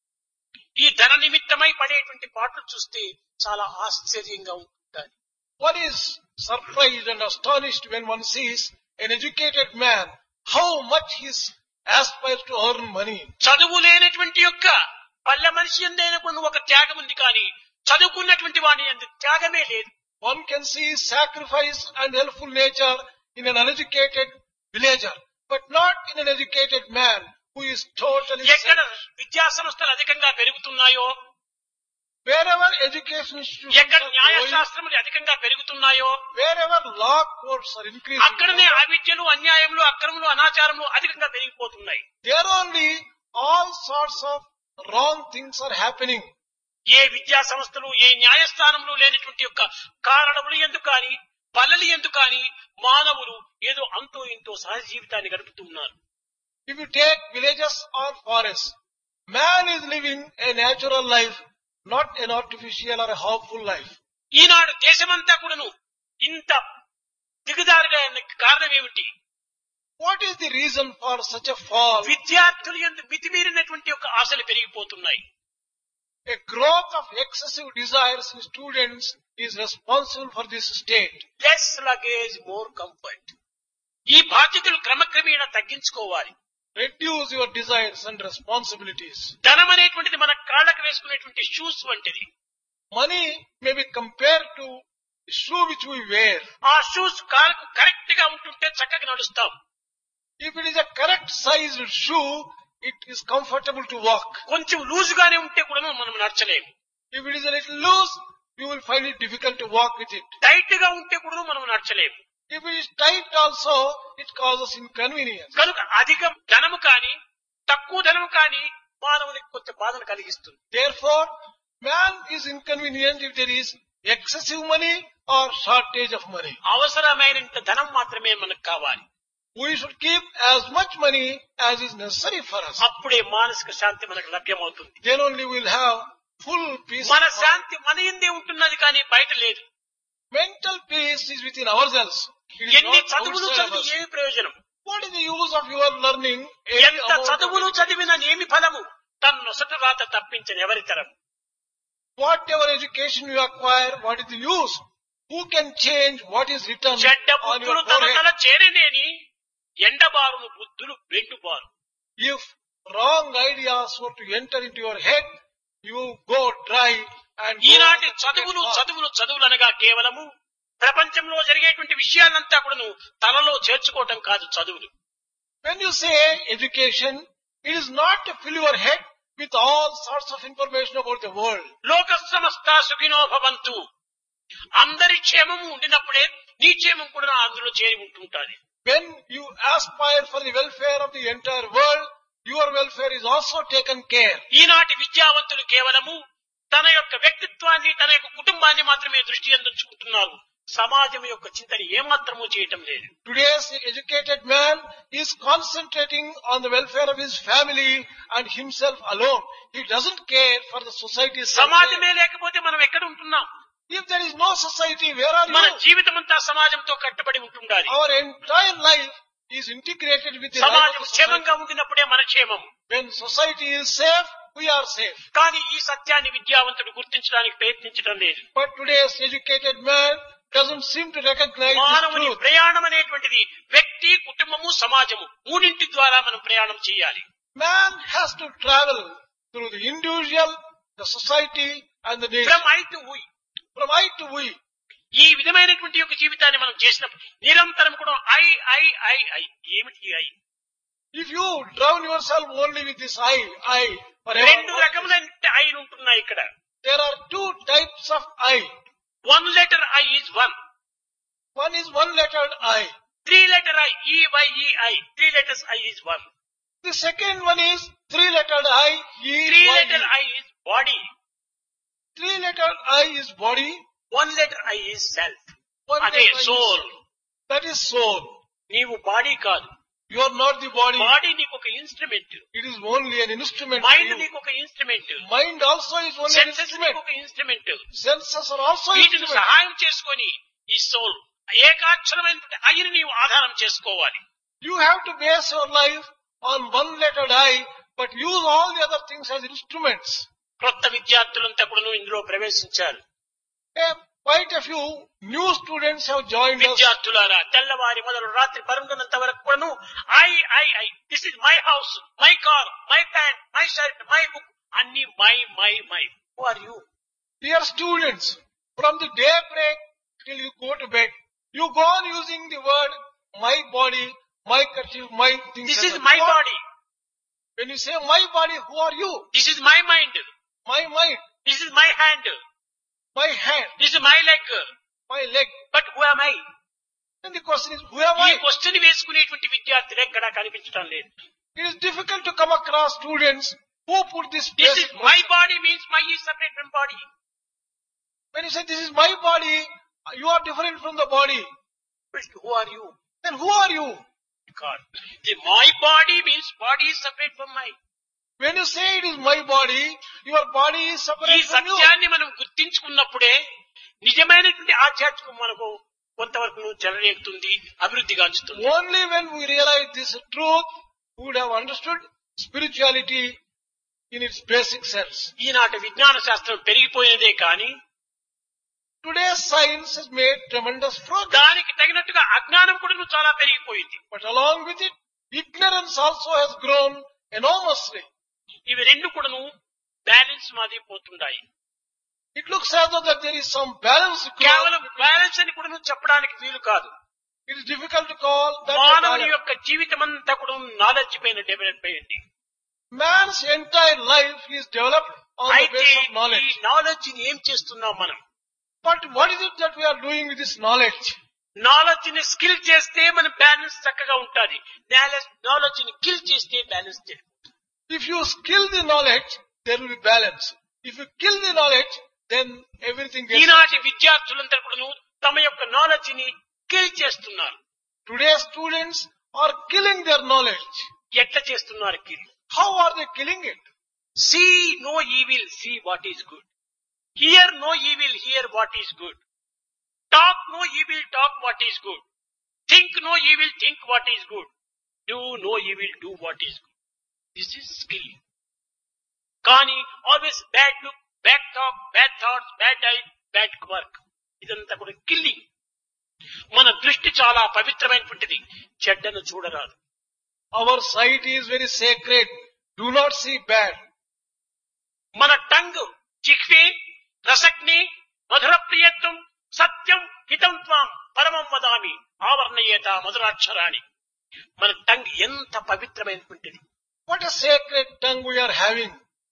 ఈ ధన నిమిత్తమై పడేటువంటి పాటలు చూస్తే చాలా ఆశ్చర్యంగా ఉంటుంది One is surprised and astonished when one sees an educated man, how much he aspires to earn money. చదువు లేనటువంటి యొక్క పల్లె మనిషి ఎందైనప్పుడు ఒక త్యాగం ఉంది కానీ చదువుకున్నటువంటి వాని అందు త్యాగమే లేదు One can see sacrifice and helpful nature in an uneducated villager, but not in an educated man who is totally ఎక్కడ selfish. విద్యా సంస్థలు అధికంగా పెరుగుతున్నాయో Wherever education institutions ఎక్కడ are growing, న్యాయశాస్త్రములు అధికంగా పెరుగుతున్నాయో wherever law courts are increasing, అక్కడనే అవిద్యలు అన్యాయములు అక్రములు అనాచారములు అధికంగా పెరిగిపోతున్నాయి there only all sorts of wrong things are happening. ఏ విద్యా సంస్థలు ఏ న్యాయస్థానములు లేనటువంటి యొక్క కారణములు ఎందుకు కానీ పల్లెలు ఎందుకు కానీ మానవులు ఏదో అంతో ఇంతో సహజ జీవితాన్ని గడుపుతున్నారు If you take villages or forests, man is living a natural life, not an artificial or a harmful life. ఈనాడు దేశమంతా కూడాను ఇంత దిగజారుగా కారణం ఏమిటి What is the reason for such a fall? విద్యార్థులు ఎందు మితిమీరినటువంటి యొక్క ఆశలు పెరిగిపోతున్నాయి A growth of excessive desires in students is responsible for this state. Less luggage more comfort ఈ బాధ్యతలు క్రమక్రమేణా తగ్గించుకోవాలి Reduce your desires and responsibilities. ధనం అనేటువంటిది మన కాళ్ళకు వేసుకునేటువంటి షూస్ వంటిది Money may be compared to the shoe which we wear. ఆ షూస్ కాళ్ళకు కరెక్ట్ గా ఉంటుంటే చక్కగా నడుస్తాం If it is a correct sized shoe, it is comfortable to walk. కొంచెం లూజ్ గానే ఉంటే కూడా మనం నడచలేము If it is a little loose, you will find it difficult to walk with it. Tight గా ఉంటే కూడా మనం నడచలేము If it is tight also, it causes inconvenience. కనుక అధిక ధనము కానీ తక్కువ ధనము కానీ మానవునికి కొంత బాధను కలిగిస్తుంది Therefore, man is inconvenient if there is excessive money or shortage of money. అవసరమైనంత ధనం మాత్రమే మనకు కావాలి We should keep as much money as is necessary for us. అప్పుడే మానసిక శాంతి మనకు లభ్యమవుతుంది Then only we'll have full peace. మన of mind. శాంతి మన ఎందే ఉంటున్నది కానీ బయట లేదు Mental peace is within ourselves. It is ఎన్ని not చదువులు outside of చదివి us. ఏమి ప్రయోజనం What is the use of your learning? any ఎంత amount of చదువులు education? చదివిన నేమి ఫలము తన్నొసట రాత తప్పించని ఎవరి తరం Whatever education you acquire, what is the use? Who can change what is written చెడ్డ on your బుద్ధులు తన forehead? తల చేరనేని ఎండబారును బుద్ధులు వెండుబారు If wrong ideas were to enter into your head, you go dry and go ఈనాటి and చదువులు get lost. చదువులు చదువులు అనగా కేవలము ప్రపంచంలో జరిగేటువంటి విషయాలంతా కూడాను తలలో చేర్చుకోవటం కాదు చదువులు When you say education, it is not to fill your head with all sorts of information about the world. లోక సమస్త సుఖినో భవంతు అందరి క్షేమము ఉండినప్పుడే నీ క్షేమం కూడా అందులో చేరి ఉంటుంటాది When you aspire for the welfare of the entire world, your welfare is also taken care. ఈనాటి విద్యావంతులు కేవలము తన యొక్క వ్యక్తిత్వాన్ని తన యొక్క కుటుంబాన్ని మాత్రమే దృష్టి అందించుకుంటున్నారు సమాజం యొక్క చింతన ఏమాత్రము చేయటం లేదు Today's educated man is concentrating on the welfare of his family and himself alone. He doesn't care for the society's welfare. సమాజమే లేకపోతే మనం ఎక్కడ ఉంటున్నాం If there is no society, where are మన you? జీవితం అంతా సమాజంతో కట్టుబడి ఉంటుండాలి Our entire life is integrated with the life సమాజం of the society. క్షేమంగా ఉండినప్పుడే మన క్షేమం When society is safe, we are safe. కానీ ఈ సత్యాన్ని విద్యావంతుడు గుర్తించడానికి ప్రయత్నించడం లేదు But today's educated man doesn't seem to recognize this మానవుని truth. ప్రయాణం అనేటువంటిది వ్యక్తి కుటుంబము సమాజము మూడింటి ద్వారా మనం ప్రయాణం చేయాలి Man has to travel through the individual, the society, and the nation. From I to we From I to we. ఈ విధమైనటువంటి యొక్క జీవితాన్ని మనం చేసినప్పుడు నిరంతరం కూడా ఐ ఐ ఐ ఐ ఏమిటి ఈ I If you drown yourself only with this I, I, forever, రెండు రకములైన ఐలు ఉంటున్నాయి ఇక్కడ there are two types of I. One letter I is one One is one lettered I. Three letter I E Y E I three letters I is one The second one is three lettered I, E, three Y, E. Letter I is body Three lettered I is body, one letter I is self one అదే letter I is soul soul. That is soul. నీవు body కాదు You are not the body. Body నీకు ఒక instrument It is only an instrument. for mind you. నీకు ఒక instrument Mind also is only an senses instrument. నీకు ఒక instrument Senses are also వీటిని instruments. సహాయం చేసుకొని ఈ సోల్ ఏకాక్షరమైనటువంటి ఐని నీవు ఆధారం చేసుకోవాలి You have to base your life on one lettered I, but use all the other things as instruments. క్రొత్త విద్యార్థులంతా కూడా ఇందులో ప్రవేశించారు Eh, quite a few new students have joined us. విద్యార్థులారా తెల్లవారి మొదలు రాత్రి పరుగునంత వరకు కూడాను I I I this is my house my car my pant my shirt my book అన్ని my my my who are you Dear students, from the daybreak till you go to bed, you go on using the word my body, my kerchief, my things. This like is that. My Who are- body When you say my body, who are you? This is my mind My mind. This is my hand my hand, this is my leg my leg. But who am I And the question is, who am ఈ I? Question వేసుకునేటువంటి విద్యార్థులు ఎక్కడా కనిపించడం లేదు It is difficult to come across students who put this this basic is my body means my is separate from body When you say this is my body, you are different from the body. Who are you Then who are you? God. The my body means body is separate from my. When you say it is my body, your body is ఈ separate from you. సత్యాన్ని మనం గుర్తించుకున్నప్పుడే నిజమైనటువంటి ఆధ్యాత్మికం మనకు కొంతవరకు చెలరేగుతుంది అభివృద్ధి గాంచుతుంది Only when we realize this truth, we would have understood spirituality in its basic sense. ఈనాటి విజ్ఞాన శాస్త్రం పెరిగిపోయినదే కానీ Today's science has made tremendous progress. దానికి తగినట్టుగా అజ్ఞానం కూడా చాలా పెరిగిపోయింది But along with it, ignorance also has grown enormously. ఇవి రెండు కూడాను బ్యాలెన్స్ మాది పోతుండాయి It looks as though that there is some balance. కేవలం growth. బ్యాలెన్స్ అని కూడా చెప్పడానికి వీలు కాదు It is difficult to call that a మానవుని balance. యొక్క జీవితం అంతా కూడా నాలెడ్జ్ పైన డెవలప్ అయ్యింది Man's entire life is developed on the అయితే basis of ఈ knowledge. నాలెడ్జ్ ని ఏం చేస్తున్నాం మనం But what is it that we are doing with this knowledge? Knowledge ని స్కిల్ చేస్తే మన బ్యాలెన్స్ చక్కగా ఉంటుంది నాలెడ్జ్ ని కిల్ చేస్తే balance If you skill the knowledge, there will be balance. If you kill the knowledge, then everything gets. ఈనాటి విద్యార్థులందరూ కూడా తమ యొక్క నాలెడ్జ్ ని కిల్ చేస్తున్నారు Today's students are killing their knowledge. ఎట్లా చేస్తున్నారు kill How are they killing it? See no evil see what is good hear no evil hear what is good talk no evil talk what is good think no evil think what is good do no evil do what is good this is skill కానీ always bad look bad talk bad thoughts bad eye bad work ఇదంతా కూడా killing మన దృష్టి చాలా పవిత్రమైనటువంటిది చెడ్డను చూడరాదు Our sight is very sacred. Do not see bad. మన టంగ్ చిక్వి రసగ్ని మధుర ప్రియత్వం సత్యం హితం త్వాం పరమం వదామి ఆవర్ణయేత మధురాక్షరాణి మన టంగ్ ఎంత పవిత్రమైనటువంటిది What a sacred tongue we are having.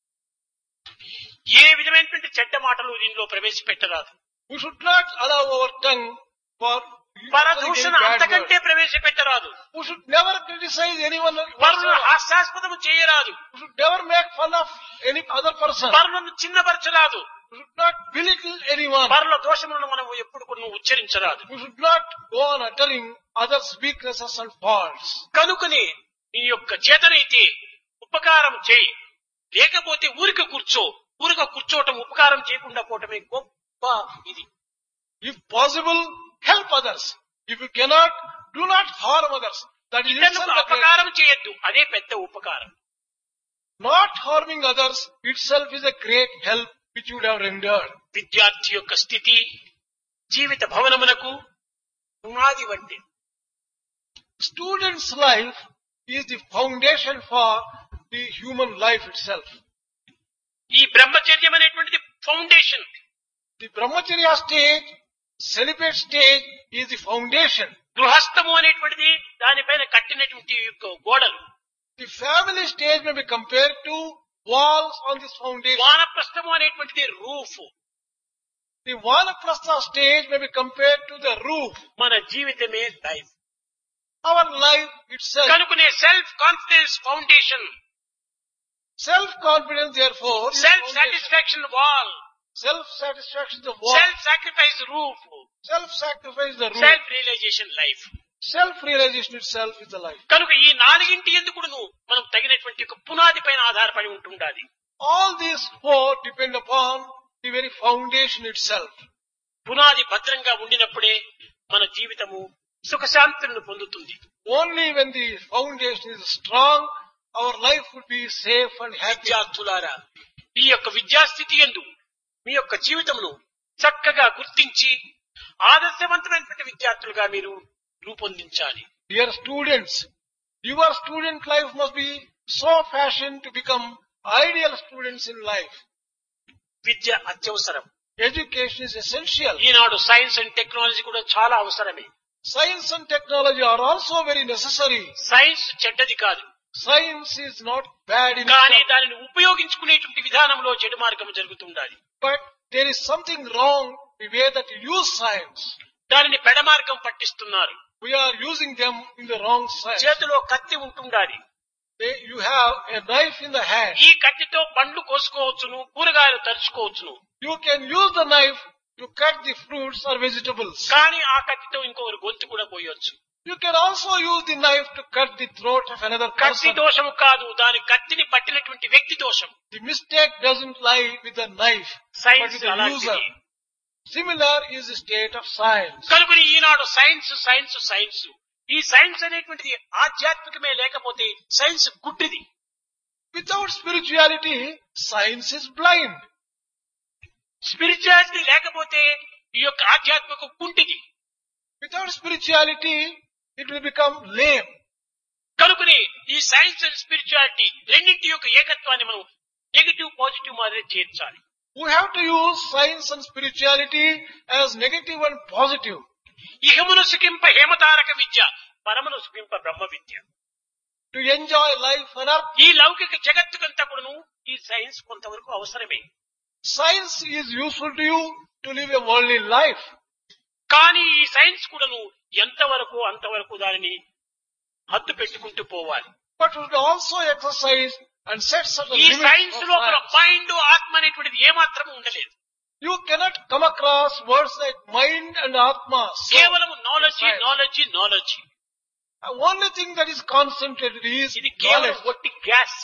ఏ విధమైనటువంటి చెడ్డ మాటలు దీనిలో ప్రవేశపెట్టరాదు We should not allow our tongue for పరదూషణ bad అంతకంటే words. ప్రవేశపెట్టరాదు We should never criticize anyone. పరులను whatsoever. హాస్యాస్పదము చేయరాదు We should never make fun of any other person. పరులను చిన్నపరచరాదు We should not belittle anyone. పరుల దోషములను మనం ఎప్పుడు కూడా ఉచ్చరించరాదు We should not go on uttering others' weaknesses and faults. కనుకని నీ యొక్క చేతనైతే ఉపకారం చేయి లేకపోతే ఊరిక కూర్చో ఊరిక కూర్చోవటం ఉపకారం చేయకుండా పోవటమే గొప్ప ఇది If possible, help others. If you cannot, do not harm others. That is ఇతరులకు itself a great- అపకారం చేయొద్దు అదే పెద్ద ఉపకారం Not harming others itself is a great help which you would have rendered. విద్యార్థి యొక్క స్థితి జీవిత భవనమునకు పునాది వంటి Student's life is the foundation for the human life itself. ఈ బ్రహ్మచర్యం అనేటువంటిది foundation The brahmacharya stage, celibate stage is the foundation. గృహస్థము అనేటువంటిది దానిపైన కట్టినటువంటి యొక్క గోడలు The family stage may be compared to walls on this foundation. వానప్రస్థము అనేటువంటిది roof The vanaprastha stage may be compared to the roof. మన జీవితమే లైఫ్ Our life itself. కనుకనే self confidence foundation Self-confidence therefore is self foundation. Satisfaction wall Self-satisfaction is the wall. Self sacrifice roof Self-sacrifice is the roof. Self realization life Self-realization itself is the life. కనుక ఈ నాలుగింటి ఎందుకును మనం తగినటువంటి ఒక పునాది పైన ఆధారపడి ఉంటుండాలి All these four depend upon the very foundation itself. పునాది భద్రంగా ఉండినప్పుడే మన జీవితము సుఖశాంతులను పొందుతుంది Only when the foundation is strong, our life would be safe and happy. విద్యార్థులారా ఈ యొక్క విద్యాస్థితి ఎందు మీ యొక్క జీవితమును చక్కగా గుర్తించి ఆదర్శవంతమైనటువంటి విద్యార్థులుగా మీరు రూపొందించాలి Dear students, your student life must be so fashioned to become ideal students in life. విద్య అత్యవసరం Education is essential. ఈనాడు సైన్స్ అండ్ టెక్నాలజీ కూడా చాలా అవసరమే Science and technology are also very necessary. Science చెడ్డది కాదు Science is not bad in కానీ itself, దానిని ఉపయోగించుకునేటువంటి విధానంలో చెడు మార్గం జరుగుతుండాలి but there is something wrong the way that you use science. దానిని పెడమార్గం పట్టిస్తున్నారు We are using them in the wrong side. చేతిలో కత్తి ఉంటుండాలి They- You have a knife in the hand. ఈ కత్తితో పండ్లు కోసుకోవచ్చును కూరగాయలు తరుచుకోవచ్చును You can use the knife to cut the fruits or vegetables. కానీ ఆ కత్తితో ఇంకొకరు గొంతు కూడా పోయొచ్చు You can also use the knife to cut the throat of another కత్తి person. దోషము కాదు దాని కత్తిని పట్టినటువంటి వ్యక్తి దోషం The mistake doesn't lie with the knife, but science with the user. అలాంటిది Similar is the state of science. కనుకని ఈనాడు సైన్స్ సైన్స్ సైన్స్ ఈ సైన్స్ అనేటువంటిది ఆధ్యాత్మికమే లేకపోతే సైన్స్ గుడ్డిది Without spirituality, science is blind. Spirituality లేకపోతే ఈ యొక్క ఆధ్యాత్మిక కుంటిది Without spirituality, it will become lame. కనుకని ఈ సైన్స్ అండ్ స్పిరిచువాలిటీ రెండింటి యొక్క ఏకత్వాన్ని మనం నెగిటివ్ పాజిటివ్ మాదిరి చేర్చాలి We have to use science and spirituality as negative and positive. ఇహమును సుఖింప హేమతారక విద్య పరమును సుఖింప బ్రహ్మ విద్య To enjoy life on earth, ఈ లౌకిక జగత్తుకంతకుడును ఈ సైన్స్ కొంతవరకు అవసరమే science is useful to you to live a worldly life. కానీ ఈ సైన్స్ కూడాను ఎంతవరకు అంతవరకు దానిని హద్దు పెట్టుకుంటూ పోవాలి But we should also exercise and set certain ఈ limits సైన్స్ for లోపల science. మైండ్ ఆత్మ అనేటువంటిది ఏమాత్రం ఉండలేదు You cannot come across words like mind and atma. So, కేవలం knowledge Science. Knowledge knowledge the only thing that is concentrated is ఇది కేవలం knowledge. ఒట్టి గ్యాస్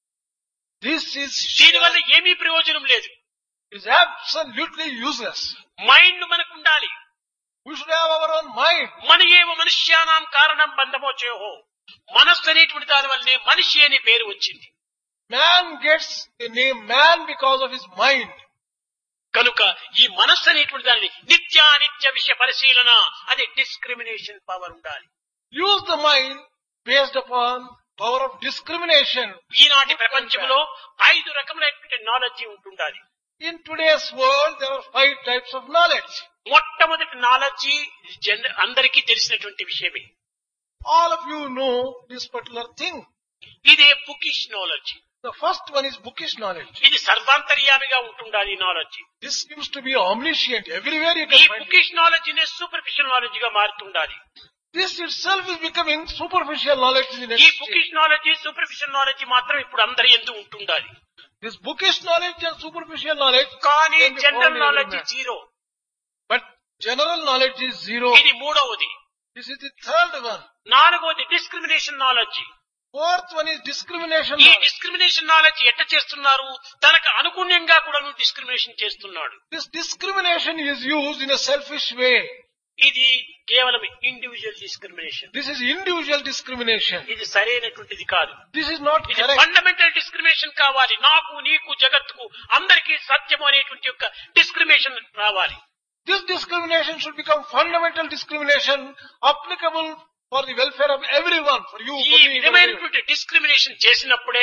This is దీనివల్ల ఏమీ ప్రయోజనం లేదు is absolutely useless. మైండ్ మనకు ఉండాలి We should have our own mind. మన ఏవ మనుష్యానాం కారణం బంధమోచేహో మనస్సు అనేటువంటి దాని వల్లనే మనిషి అనే పేరు వచ్చింది Man gets the name man because of his mind. కనుక ఈ మనస్సు అనేటువంటి దానిని నిత్యానిత్య విషయ పరిశీలన అది డిస్క్రిమినేషన్ పవర్ ఉండాలి Use the mind based upon power of discrimination. ఈనాటి ప్రపంచంలో ఐదు రకములైనటువంటి నాలెడ్జి ఉంటుండాలి In today's world, there are five types of knowledge. మొట్టమొదటి నాలెడ్జి జన అందరికీ తెలిసినటువంటి విషయమే All of you know this particular thing. ఇదే bookish knowledge The first one is bookish knowledge. ఇది సర్వాంతర్యామిగా ఉంటుండాలి ఈ knowledge This seems to be omniscient. Everywhere you ఈ can find it. Bookish knowledge నే సూపర్ఫిషియల్ నాలెడ్జ్ గా మారుతుండాలి This itself is becoming superficial knowledge in the ఈ next stage. Bookish knowledge superficial knowledge మాత్రం ఇప్పుడు అందరి ఎందు ఉంటుండాలి This bookish knowledge and superficial knowledge కానీ can be found general in every knowledge man. Zero But general knowledge is zero. ఇది మూడవది This is the third one. నాలుగవది discrimination knowledge Fourth one is discrimination ఈ knowledge. Discrimination knowledge ఎట్ట చేస్తున్నారు తనకు అనుగుణ్యంగా కూడా discrimination చేస్తున్నాడు This discrimination is used in a selfish way. ఇది కేవలం individual discrimination This is individual discrimination. ఇది సరైనటువంటిది కాదు This is not ఇది correct. ఫండమెంటల్ డిస్క్రిమినేషన్ కావాలి నాకు నీకు జగత్తుకు అందరికీ సత్యము అనేటువంటి యొక్క డిస్క్రిమినేషన్ రావాలి This discrimination should become fundamental discrimination applicable for the welfare of everyone, for you, ఈ for me, for everyone. విధమైనటువంటి డిస్క్రిమినేషన్ చేసినప్పుడే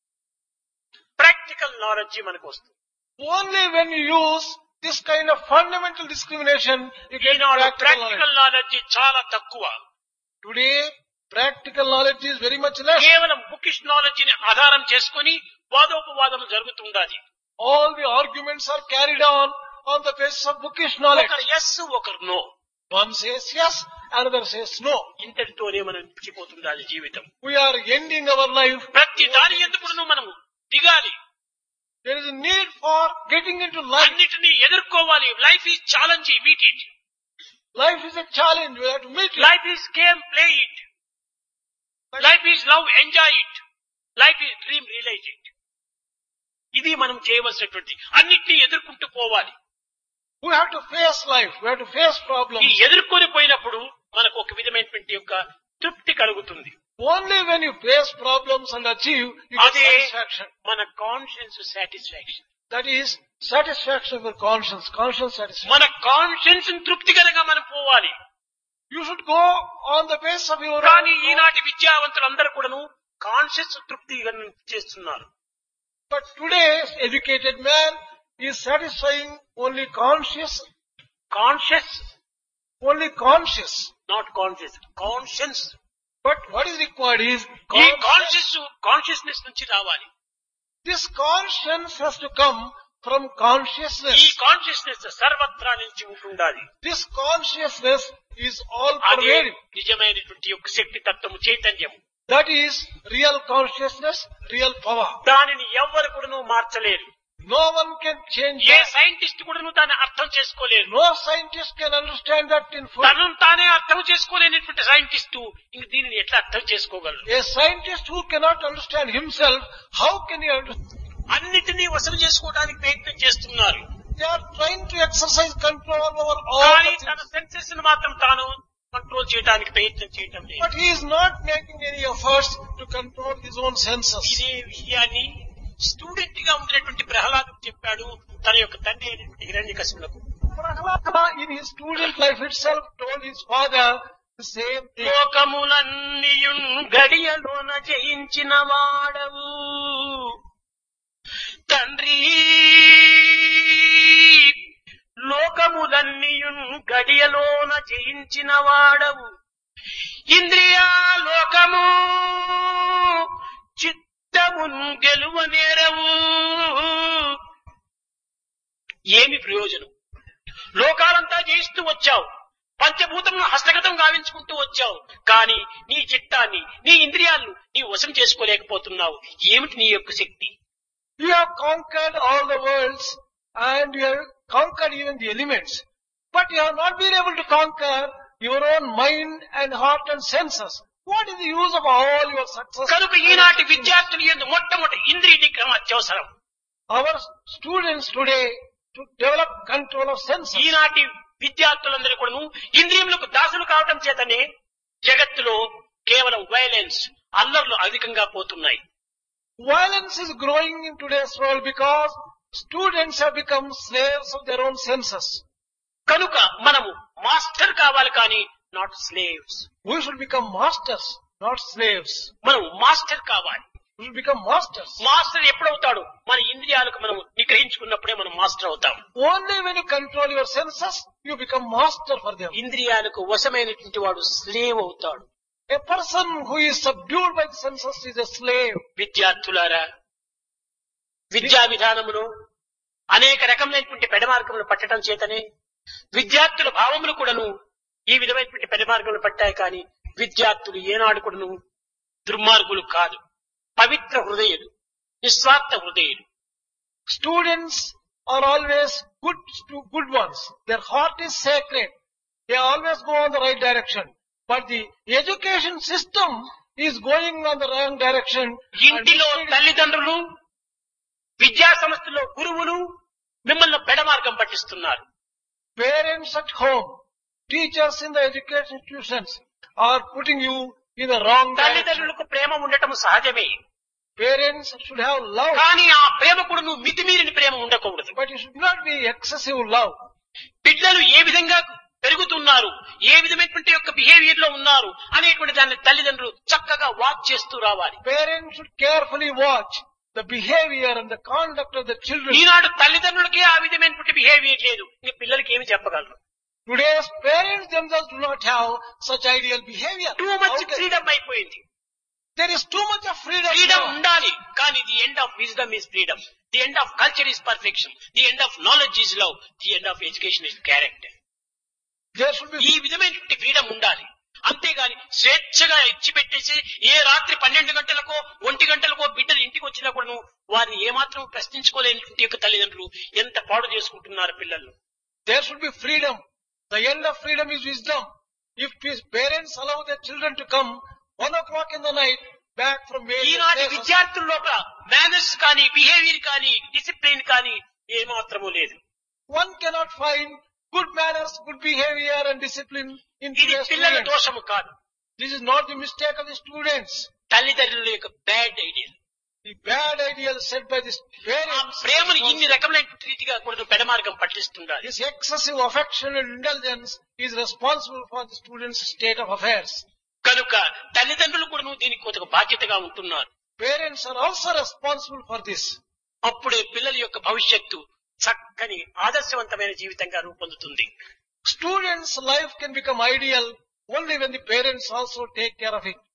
ప్రాక్టికల్ నాలెడ్జ్ మనకు వస్తుంది Only when you use this kind of fundamental discrimination, you get ఈనాడు practical practical knowledge. Knowledge చాలా తక్కువ Today, practical knowledge is very much less. కేవలం bookish knowledge ని ఆధారం చేసుకుని వాదోపవాదం జరుగుతుండాలి All the arguments are carried on on the basis of bookish knowledge. ఒకరు ఎస్ ఒకరు no One says yes, another says no. ఇంతటితోనే మనం పిచ్చిపోతుండాలి జీవితం We are ending our life. ప్రతి దాని ఎందుకు మనము దిగాలి There is a need for getting into life. అన్నిటినీ ఎదుర్కోవాలి life is challenge meet it Life is a challenge. We have to meet it. Life is game play it life is love enjoy it life is dream realize it ఇది మనం చేయవలసినటువంటి అన్నిటినీ ఎదుర్కొంటూ పోవాలి We have to face life. We have to face ఈ problems. ఎదుర్కొని పోయినప్పుడు మనకు ఒక విధమైనటువంటి యొక్క తృప్తి కలుగుతుంది Only when you face problems and achieve, you get అదే satisfaction. మన conscience satisfaction That is satisfaction for conscience, conscience satisfaction. మన కాన్షియన్స్ తృప్తికరంగా మనం పోవాలి You should go on the base of your కానీ own. ఈనాటి విద్యావంతులందరూ కూడాను కాన్షియస్ తృప్తిగా చేస్తున్నారు But today's educated man is satisfying only conscious, conscious only conscious. Not conscious conscience But what is required is ఈ conscious- కాన్షియస్ కాన్షియస్నెస్ నుంచి రావాలి this conscience has to come from consciousness. ఈ consciousness సర్వత్రా నుంచి ఉంటుండాలి This consciousness is all అది pervading. నిజమైనటువంటి యొక్క శక్తి తత్వము చైతన్యం That is real consciousness, real power. దానిని ఎవ్వరు కూడాను మార్చలేరు No one can change ఏ that. సైంటిస్ట్ కూడాను దాన్ని అర్థం చేసుకోలేరు No scientist can understand that in full. తనను తానే అర్థం చేసుకోలేనటువంటి సైంటిస్టు ఇంక దీనిని ఎట్లా అర్థం చేసుకోగలరు A scientist who cannot understand himself, how can he understand? అన్నిటినీ వసూలు చేసుకోవడానికి ప్రయత్నం చేస్తున్నారు They are trying to exercise control over all కానీ the తన things. సెన్సెస్ ను మాత్రం తాను కంట్రోల్ చేయడానికి ప్రయత్నం చేయటం లేదు But he is not making any efforts to control his own senses. ఇదే విషయాన్ని స్టూడెంట్ గా ఉండినటువంటి ప్రహ్లాదు చెప్పాడు తన యొక్క తండ్రి అయినటువంటి హిరణ్య Prahlada in his student life itself told his father the same thing. లోకములన్నీయున్ గడియలోన జయించిన వాడవు తండ్రి లోకములన్నీయున్ గడియలోన జయించిన వాడవు ఇంద్రియా లోకము చిత్తమున్ గెలువ నేరవు ఏమి ప్రయోజనం లోకాలంతా జయిస్తూ వచ్చావు పంచభూతములను హస్తగతం గావించుకుంటూ వచ్చావు కానీ నీ చిత్తాన్ని నీ ఇంద్రియాలను నీ వశం చేసుకోలేకపోతున్నావు ఏమిటి నీ యొక్క శక్తి You have conquered all the worlds and you have conquered even the elements. But you have not been able to conquer your own mind and heart and senses. What is the use of all your success? కనుక ఈనాటి విద్యార్థులు ఎందు మొట్టమొదటి ఇంద్రియ నిగ్రహం అత్యవసరం Our students today to develop control of senses. ఈనాటి విద్యార్థులందరూ కూడాను ఇంద్రియములకు దాసులు కావటం చేతనే జగత్తులో కేవలం వైలెన్స్ అల్లర్లు అధికంగా పోతున్నాయి Violence is growing in today's world because students have become slaves of their own senses. కనుక మనము మాస్టర్ కావాలి కానీ not slaves We should become masters, not slaves. మనం మాస్టర్ కావాలి We should become masters. Master ఎప్పుడవుతాడు మన ఇంద్రియాలకు మనం నిగ్రహించుకున్నప్పుడే మనం మాస్టర్ అవుతాం Only when you control your senses, you become master for them. ఇంద్రియాలకు వశమైనటువంటి వాడు స్లేవ్ అవుతాడు A person who is subdued by the senses is a slave. విద్యార్థులారా విద్యా విధానములో అనేక రకములైనటువంటి పెడమార్గములు పట్టడం చేతనే విద్యార్థుల భావములు కూడాను ఈ విధమైనటువంటి పెడమార్గములు పట్టాయి కానీ విద్యార్థులు ఏనాడు కూడాను దుర్మార్గులు కాదు పవిత్ర హృదయులు నిస్వార్థ హృదయులు Students are always good, stu- good ones. Their heart is sacred. They always go on the right direction. But the education system is going on the wrong direction. and ఇంటిలో misleading- తల్లిదండ్రులు విద్యా సంస్థలో గురువులు మిమ్మల్ని పెడమార్గం పట్టిస్తున్నారు Parents at home, teachers in the education institutions are putting you in the wrong direction. తల్లిదండ్రులకు ప్రేమ ఉండటం సహజమే Parents should have love, కానీ ఆ ప్రేమ కూడా నువ్వు మితిమీరిన ప్రేమ ఉండకూడదు but it should not be excessive love. పిల్లలు ఏ విధంగా పెరుగుతున్నారు ఏ విధమైనటువంటి యొక్క బిహేవియర్ లో ఉన్నారు అనేటువంటి దాన్ని తల్లిదండ్రులు చక్కగా వాచ్ చేస్తూ రావాలి Parents should carefully watch the behavior and the conduct of the children. ఈనాడు తల్లిదండ్రులకే ఆ విధమైనటువంటి బిహేవియర్ లేదు ఇంక పిల్లలకి ఏమి చెప్పగలరు Today's parents themselves do not have such ideal behavior. Too much How can- freedom అయిపోయింది There is too much of freedom. Freedom now. ఉండాలి కానీ the end of wisdom is freedom the end of culture is perfection the end of knowledge is love the end of education is character There should ఈ be విధమైనటువంటి freedom ఉండాలి అంతేగాని స్వేచ్ఛగా ఇచ్చి పెట్టేసి ఏ రాత్రి పన్నెండు గంటలకో ఒంటి గంటలకో బిడ్డలు ఇంటికి వచ్చినా కూడా వారిని ఏమాత్రం ప్రశ్నించుకోలేనటువంటి యొక్క తల్లిదండ్రులు ఎంత పాడు చేసుకుంటున్నారు పిల్లలు there should be freedom. The end of freedom is wisdom. If his parents allow their children to come one o'clock in the night back from various ఈనాటి places, విద్యార్థుల లోపల మేనర్స్ కానీ బిహేవియర్ కానీ డిసిప్లిన్ కానీ ఏమాత్రము లేదు one cannot find good manners, good behavior and discipline in ఇది today's పిల్లల students. దోషము కాదు This is not the mistake of the students. తల్లిదండ్రుల యొక్క bad idea The bad ideal set by the ఆ parents. ప్రేమను ఇన్ని రకములైన రీతిగా కూడా పెడమార్గం పట్టిస్తుండాలి This excessive affection and indulgence is responsible for the student's state of affairs. కనుక తల్లిదండ్రులు కూడా దీనికి కొంత బాధ్యతగా ఉంటున్నారు Parents are also responsible for this. అప్పుడే పిల్లల యొక్క భవిష్యత్తు చక్కని ఆదర్శవంతమైన జీవితంగా రూపొందుతుంది Students' life can become ideal only when the parents also take care of it.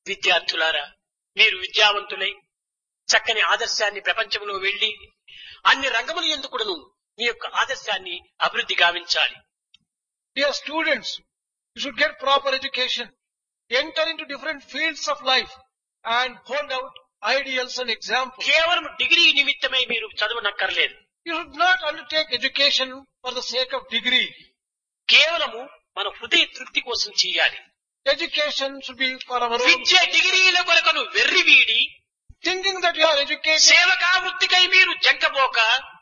విద్యార్థులారా మీరు విద్యావంతులై చక్కని ఆదర్శాన్ని ప్రపంచంలో వెళ్లి అన్ని రంగములు ఎందుకును మీ యొక్క ఆదర్శాన్ని అభివృద్ధి గావించాలి Dear students, you should get proper education, enter into different fields of life and hold out ideals and examples. కేవలం డిగ్రీ నిమిత్తమై మీరు చదవనక్కర్లేదు You should not undertake education for the sake of degree. కేవలము మన హృదయ తృప్తి కోసం చేయాలి Education should be for our own. విద్య డిగ్రీల కొరకను వెర్రివీడి Thinking that you are educated, సేవకా వృత్తికై మీరు జంకబోక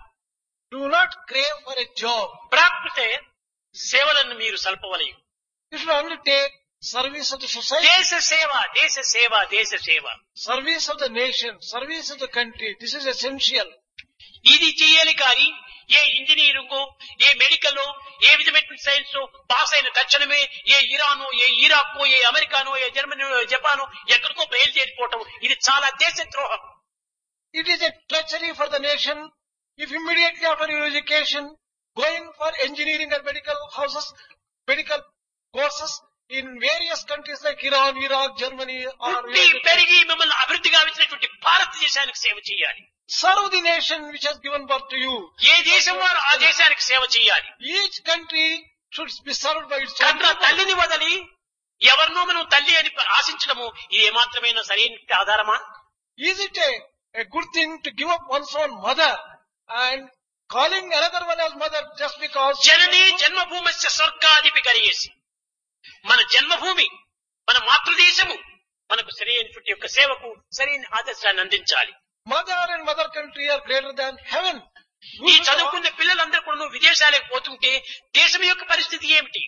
do not crave for a job. ప్రాకృతే సేవలను మీరు సల్పవలయం You should undertake service of the society, దేశ సేవ దేశ సేవ దేశ సేవ service of the nation, service of the country. This is essential. ఇది చేయాలి కానీ ఏ ఇంజనీరింగో ఏ మెడికల్ ఏ విధమైన సైన్స్ పాస్ అయిన తక్షణమే ఏ ఇరానో ఏ ఇరాకో ఏ అమెరికానో ఏ జర్మనీ ఏ జపానో ఎక్కడికో బయలుదేరిపోవటం ఇది చాలా దేశద్రోహం It is a treachery for the nation if immediately after your education, going for engineering and medical houses, medical courses in various countries like Iran, Iraq, Germany, or పుట్టి పెరిగి మిమ్మల్ని అభివృద్ధి గావించినటువంటి భారతదేశానికి సేవ చేయాలి serve the nation which has given birth to you. ఏ దేశం వారు ఆ దేశానికి సేవ చేయాలి Each country should be served by its own కన్న people. తల్లిని వదలి ఎవరినో మనం తల్లి అని ఆశించడము ఇది ఏమాత్రమైన సరైన ఆధారమా Is it a, a good thing to give up one's own mother and calling another one as mother just because జనని జన్మభూమస్య స్వర్గాధిపి కలిగేసి మన జన్మభూమి మన మాతృదేశము మనకు సరైనటువంటి యొక్క సేవకు సరైన ఆదర్శాన్ని అందించాలి mother and mother country are greater than heaven? We ఈ should చదువుకున్న పిల్లలందరూ కూడా విదేశాలకు పోతుంటే దేశం యొక్క పరిస్థితి ఏమిటి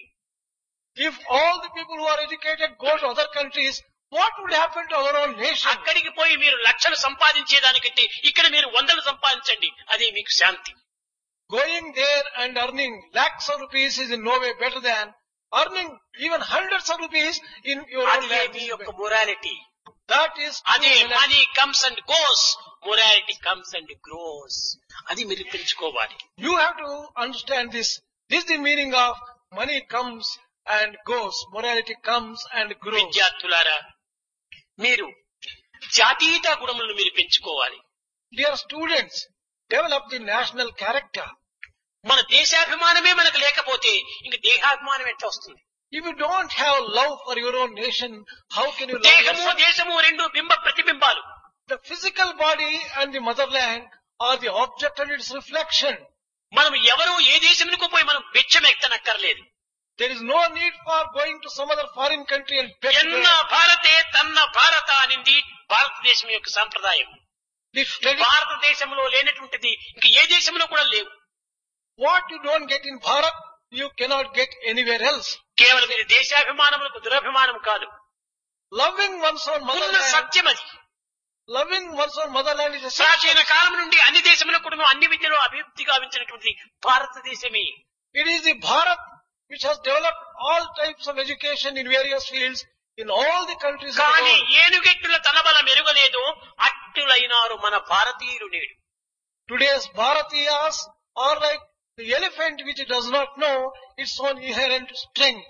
If all the people who are educated go to other countries, what would happen to our own nation? అక్కడికి పోయి మీరు లక్షలు సంపాదించేదానికంటే ఇక్కడ మీరు వందలు సంపాదించండి అదే మీకు శాంతి Going there and earning lakhs of rupees is in no way better than earning even hundreds of rupees in your own అదే మీ యొక్క land. మొరాలిటీ That is అదే true morality. Money comes and goes morality comes and grows అది మీరు పెంచుకోవాలి You have to understand this. This is the meaning of money comes and goes. Morality comes and grows. విద్యార్థులారా మీరు జాతీయత గుణములను మీరు పెంచుకోవాలి Dear students, develop the national character. మన దేశాభిమానమే మనకు లేకపోతే ఇంక దేహాభిమానం ఎట్లా వస్తుంది If you don't have love for your own nation, how can you love దేహము yourself? దేశము రెండు బింబ ప్రతిబింబాలు The physical body and the motherland are the object and its reflection. మనం ఎవరు ఏ దేశములకు పోయి మనం బిచ్చం ఎత్తనక్కర్లేదు There is no need for going to some other foreign country and beg ఎన్న there. భారతే తన్న భారత అనింది భారతదేశం యొక్క సాంప్రదాయం The tradi- భారతదేశంలో లేనటువంటిది ఇంక ఏ దేశంలో కూడా లేవు what you don't get in Bharat, you cannot get anywhere else. కేవలం ఇది దేశాభిమానములకు దురభిమానం కాదు Loving one's own ఉన్న motherland, సత్యం అది loving one's own motherland is a ప్రాచీన కాలం నుండి అన్ని దేశములకు కూడా అన్ని విద్యలో అభివృద్ధి గావించినటువంటి భారతదేశమే It is the Bharat which has developed all types of education in various fields in all the countries of the కానీ world. ఏనుగెట్టుల తనబల మెరుగలేదు అట్టులైనారు మన భారతీయులు నేడు Today's Bharatiyas are like the elephant which does not know its own inherent strength.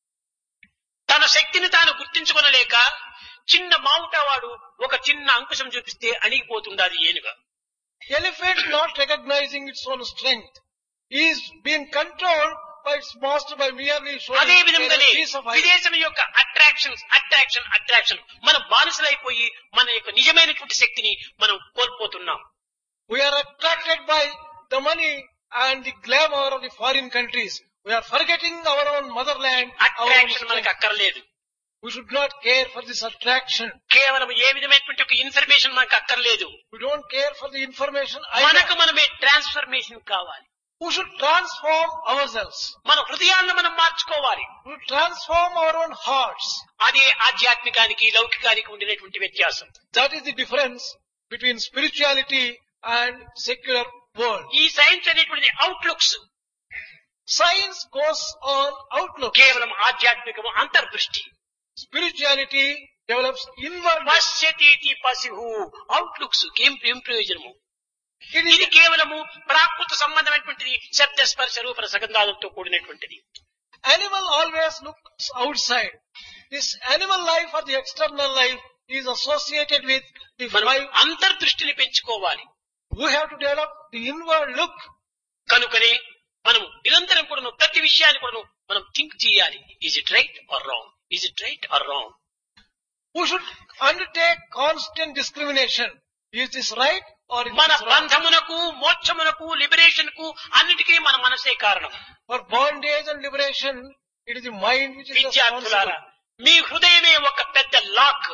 తన శక్తిని తాను గుర్తించుకొనలేక చిన్న మావుట వాడు ఒక చిన్న అంకుశం చూపిస్తే అణిగిపోతుండాది ఏనుగ Elephant not recognizing its own strength is being controlled by its master by merely showing అదే a విధంగానే piece of iron. విదేశం యొక్క అట్రాక్షన్స్ అట్రాక్షన్ అట్రాక్షన్ మనం బానిసలైపోయి మన యొక్క నిజమైనటువంటి శక్తిని మనం కోల్పోతున్నాం We are attracted by the money and the glamour of the foreign countries. We are forgetting our own motherland, our own attraction మనకు strength. అక్కర్లేదు We should not care for this attraction. కేవలం ఏ విధమైనటువంటి ఒక ఇన్ఫర్మేషన్ మనకు అక్కర్లేదు We don't care for the information మనకు either. మనమే transformation కావాలి We should transform ourselves. మన హృదయాలను మనం మార్చుకోవాలి We should transform our own hearts. అదే ఆధ్యాత్మికానికి లౌకికానికి ఉండినటువంటి వ్యత్యాసం That is the difference between spirituality and secular world. ఈ సైన్స్ అనేటువంటిది outlooks Science goes on outlook. కేవలం ఆధ్యాత్మికము అంతర్దృష్టి Spirituality develops inward. పశ్యతీతి పశువు అవుట్లుక్స్ ఏం ఏం ప్రయోజనము It ఇది is, కేవలము ప్రాకృత సంబంధమైనటువంటిది శబ్ద స్పర్శ రూప సగంధాలతో కూడినటువంటిది animal always looks outside. This animal life or the external life is associated with the మనం five. అంతర్దృష్టిని పెంచుకోవాలి We have to develop the inward look. కనుకనే మనం నిరంతరం కూడాను ప్రతి విషయాన్ని కూడాను మనం థింక్ చేయాలి is it right or wrong is it right or wrong We should undertake constant discrimination. Is this right or is మన this wrong? బంధమునకు మోక్షమునకు లిబరేషన్ కు అన్నిటికీ మన మనసే కారణం For bondage and liberation, it is the mind which is విద్యార్థులారా responsible. మీ హృదయమే ఒక పెద్ద lock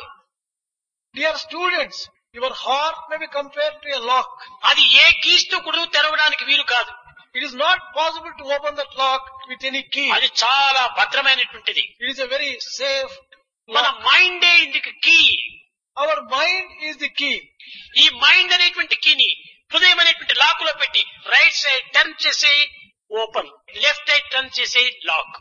Dear students, your heart may be compared to a lock. అది ఏ కీస్తో కూడా తెరవడానికి వీలు కాదు It is not possible to open that lock with any key. అది చాలా భద్రమైనటువంటిది It is a very safe మన lock. మైండే ఇందుకు key Our mind is the key. ఈ మైండ్ అనేటువంటి కీని హృదయం అనేటువంటి లాక్ లో పెట్టి రైట్ సైడ్ టర్న్ చేసే ఓపెన్ లెఫ్ట్ సైడ్ టర్న్ చేసే lock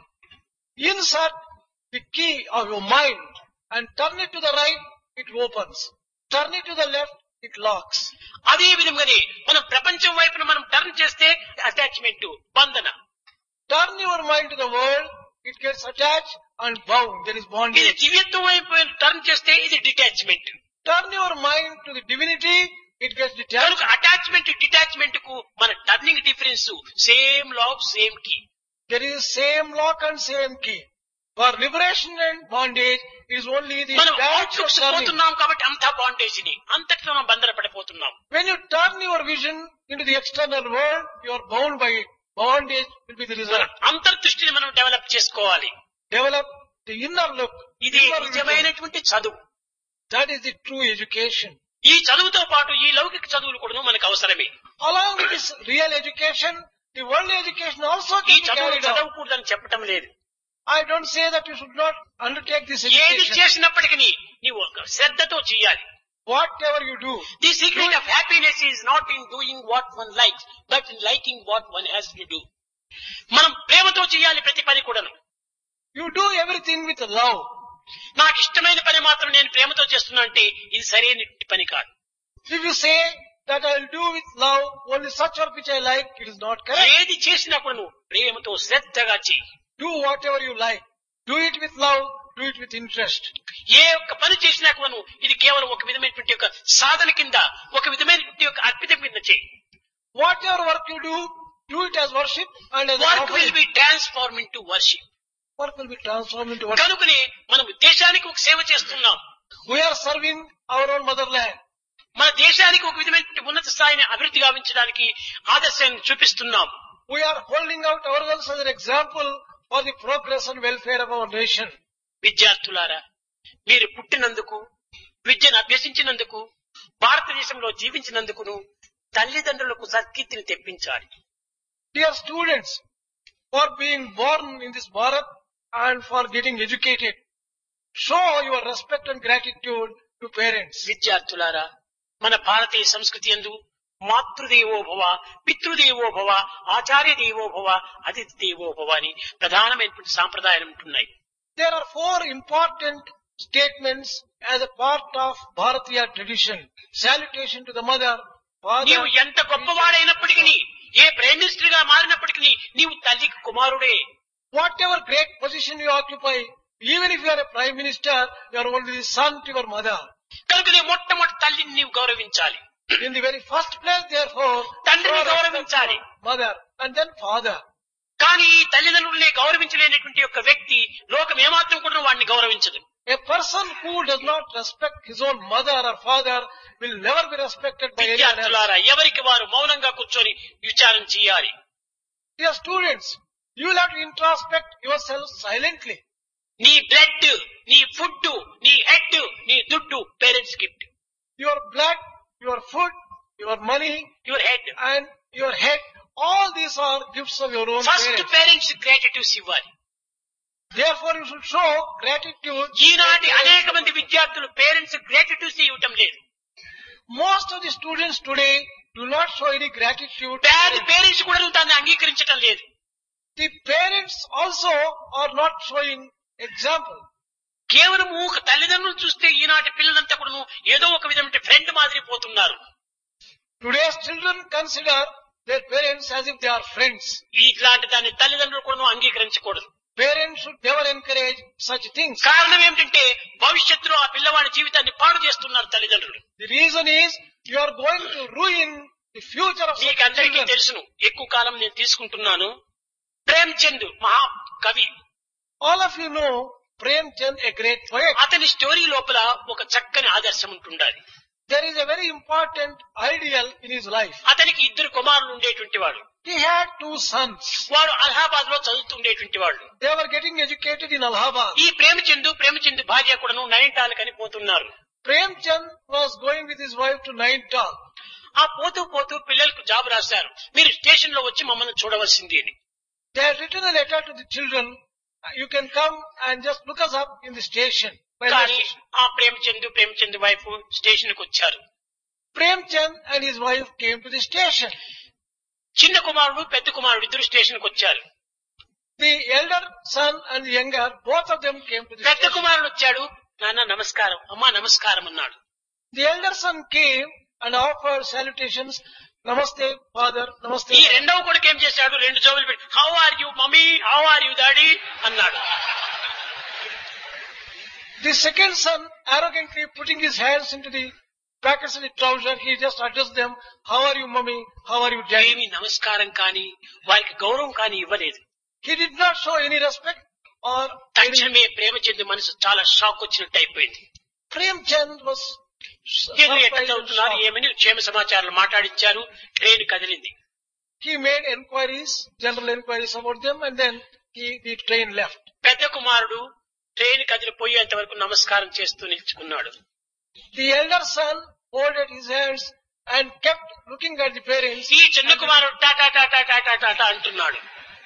Insert the key of your mind and turn it to the right, it opens. Turn it to the left, it locks. అదే విధంగానే మనం ప్రపంచం వైపున మనం టర్న్ చేస్తే అటాచ్మెంట్ బంధన Turn your mind to the world, it gets attached and bound. There is ఇది bondage. దివ్యత్వం వైపు టర్న్ చేస్తే ఇది detachment Turn your mind to the divinity, it gets కనుక detached. అటాచ్మెంట్ డిటాచ్మెంట్ కు మన turning difference same lock same key There is same lock and same key. For liberation and bondage, it is only the మనం direction of outlooks turning. పోతున్నాం కాబట్టి అంతా bondage ని అంతటితో మనం బంధన పడిపోతున్నాం When you turn your vision into the external world, you are bound by it. Bondage will be the మన result. అంతర్దృష్టిని మనం డెవలప్ చేసుకోవాలి Develop the inner look. ఇది Inner vision. నిజమైనటువంటి చదువు That is the true education. ఈ చదువుతో పాటు ఈ లౌకిక చదువులు కూడా మనకు అవసరమే Along with this real education, the worldly education also ఈ can be చదువు carried out. చదవకూడదని చెప్పటం లేదు I don't say that you should not undertake this ఏది education. చేసినప్పటికీ నీవు ఒక శ్రద్ధతో చేయాలి Whatever you do, the secret of happiness is not in doing what one likes but in liking what one has to do మనం ప్రేమతో చేయాలి ప్రతి పని కూడాను you do everything with love. నాకు ఇష్టమైన పని మాత్రం నేను ప్రేమతో చేస్తున్నా అంటే ఇది సరైన పని కాదు If you say that I'll do with love only such work which I like, it is not correct. ఏది చేసినా కూడా నువ్వు ప్రేమతో శ్రద్ధగా చేయి Do whatever you like. Do it with love, do it with interest. ఏ ఒక్క పని చేసినా కూడా నువ్వు ఇది కేవలం ఒక విధమైనటువంటి ఒక సాధన కింద ఒక విధమైనటువంటి ఒక అర్పితం కింద చేయి Whatever work you do, do it as worship and as work offering. Will be transform into worship Work will be transformed into worship. కనుకనే మనం దేశానికి ఒక సేవ చేస్తున్నాం We are serving our own motherland. మన దేశానికి ఒక విధమైనటువంటి ఉన్నత స్థాయిని అభివృద్ధి గావించడానికి ఆదర్శాన్ని చూపిస్తున్నాం We are holding out ourselves as an example for the progress and welfare of our nation. విద్యార్థులారా మీరు పుట్టినందుకు విద్యను అభ్యసించినందుకు భారతదేశంలో జీవించినందుకును తల్లిదండ్రులకు సత్కీర్తిని తెప్పించాలి Dear students, for being born in this Bharat and for getting educated, show your respect and gratitude to parents. విద్యార్థులారా మన భారతీయ సంస్కృతి ఎందు మాతృదేవో భవ పితృదేవో భవ ఆచార్య దేవో భవ అతిథి దేవో భవ అని ప్రధానమైనటువంటి సాంప్రదాయాలు ఉంటున్నాయి There are four important statements as a part of Bharatiya tradition. Salutation to the mother, father, నీవు ఎంత గొప్పవాడైనప్పటికీ ఏ ప్రైమ్ మినిస్టర్ గా మారినప్పటికీ నీవు తల్లికి కుమారుడే whatever great position you occupy, even if you are a prime minister, you are only the son to your mother. కనుక నీ మొట్టమొదటి తల్లిని నీవు గౌరవించాలి In the very first place, therefore, తండ్రిని show respect గౌరవించాలి to mother and then father. కానీ ఈ తల్లిదండ్రుల్ని గౌరవించలేనటువంటి యొక్క వ్యక్తి లోకం ఏమాత్రం కూడా వాడిని గౌరవించదు A person who does not respect his own mother or father will never be respected by anyone else. విద్యార్థులారా ఎవరికి వారు మౌనంగా కూర్చొని విచారం చేయాలి Dear students, you will have to introspect yourself silently. నీ బ్లడ్ నీ ఫుడ్ నీ హెడ్ నీ దుడ్డు parents gift Your blood, your food, your money, your head and your head, all these are gifts of your own first parents. Parents gratitude ఇవ్వాలి Therefore, you should show gratitude. ఈనాటి అనేక మంది విద్యార్థులు parents గ్రాటిట్యూస్ ఇవ్వటం లేదు Most of the students today do not show any gratitude. to bad parents. Parents కూడా దాన్ని అంగీకరించటం లేదు The parents also are not showing example. కేవలం ఒక తల్లిదండ్రులు చూస్తే ఈనాటి పిల్లలంతా కూడా ఏదో ఒక విధమైన ఫ్రెండ్ మాదిరి పోతున్నారు Today's children consider their parents as if they are friends. ఇట్లాంటి దాన్ని తల్లిదండ్రులు కూడా అంగీకరించకూడదు parents should never encourage such things. కారణం ఏమిటంటే భవిష్యత్తులో ఆ పిల్లవాడి జీవితాన్ని పాడు చేస్తున్నారు తల్లిదండ్రులు The reason is you are going to ruin the future of such మీకు అందరికీ children. తెలుసును ఎక్కువ కాలం నేను తీసుకుంటున్నాను ప్రేమ్ చంద్ మహా కవి All of you know Prem Chand, a great poet. అతని స్టోరీ లోపల ఒక చక్కని ఆదర్శం ఉంటుండాలి There is a very important ideal in his life. అతనికి ఇద్దరు కుమారులు ఉండేటువంటి వాడు He had two sons. వాడు అలహాబాద్ లో చదువుతుండేటువంటి వాళ్ళు They were getting educated in Allahabad. ఈ ప్రేమచందు ప్రేమచందు భార్య కూడాను నైన్టాల్ కని పోతున్నారు Prem Chand was going with his wife to Nainital. ఆ పోతూ పోతూ పిల్లలకు జాబ్ రాశారు మీరు స్టేషన్ లో వచ్చి మమ్మల్ని చూడవలసింది అని They had written a letter to the children. You can come and just look us up in the station. railway కానీ station. ఆ ప్రేమచందు ప్రేమచందు వైఫ్ స్టేషన్ కు వచ్చారు Prem Chand and his wife came to the station. చిన్న కుమారుడు పెద్ద కుమారుడు ఇద్దరు station కు వచ్చారు The elder son and the younger, both of them came to the పెద్ద station. కుమారుడు వచ్చాడు నాన్న నమస్కారం అమ్మా నమస్కారం అన్నాడు The elder son came and offered salutations. Namaste, father. Namaste. ఈ mother." రెండవ కొడుకు ఏం చేశాడు రెండు జోబులు పెట్టి how are you mummy how are you daddy అన్నాడు The second son, arrogantly putting his hands into the pockets of the trouser, he just addressed them, How are you, mummy? How are you, daddy? ఏమి నమస్కారం కానీ వారికి గౌరవం కానీ ఇవ్వలేదు He did not show any respect or any... తక్షణమే ప్రేమచందు మనసు చాలా షాక్ వచ్చినట్టు అయిపోయింది Prem Chand was ఏదో ఎట్లా surprised and చదువుతున్నారు shocked. ఏమని క్షేమ సమాచారాలు మాట్లాడించారు ట్రైన్ కదిలింది He made enquiries, general enquiries about them, and then he, the train left. పెద్ద కుమారుడు ట్రైన్ కదిలిపోయేంత వరకు నమస్కారం చేస్తూ నిల్చుకున్నాడు The elder son folded his hands and kept looking at the parents. ఈ చిన్న కుమారుడు టాటా టాటా టాటా టాటా అంటున్నాడు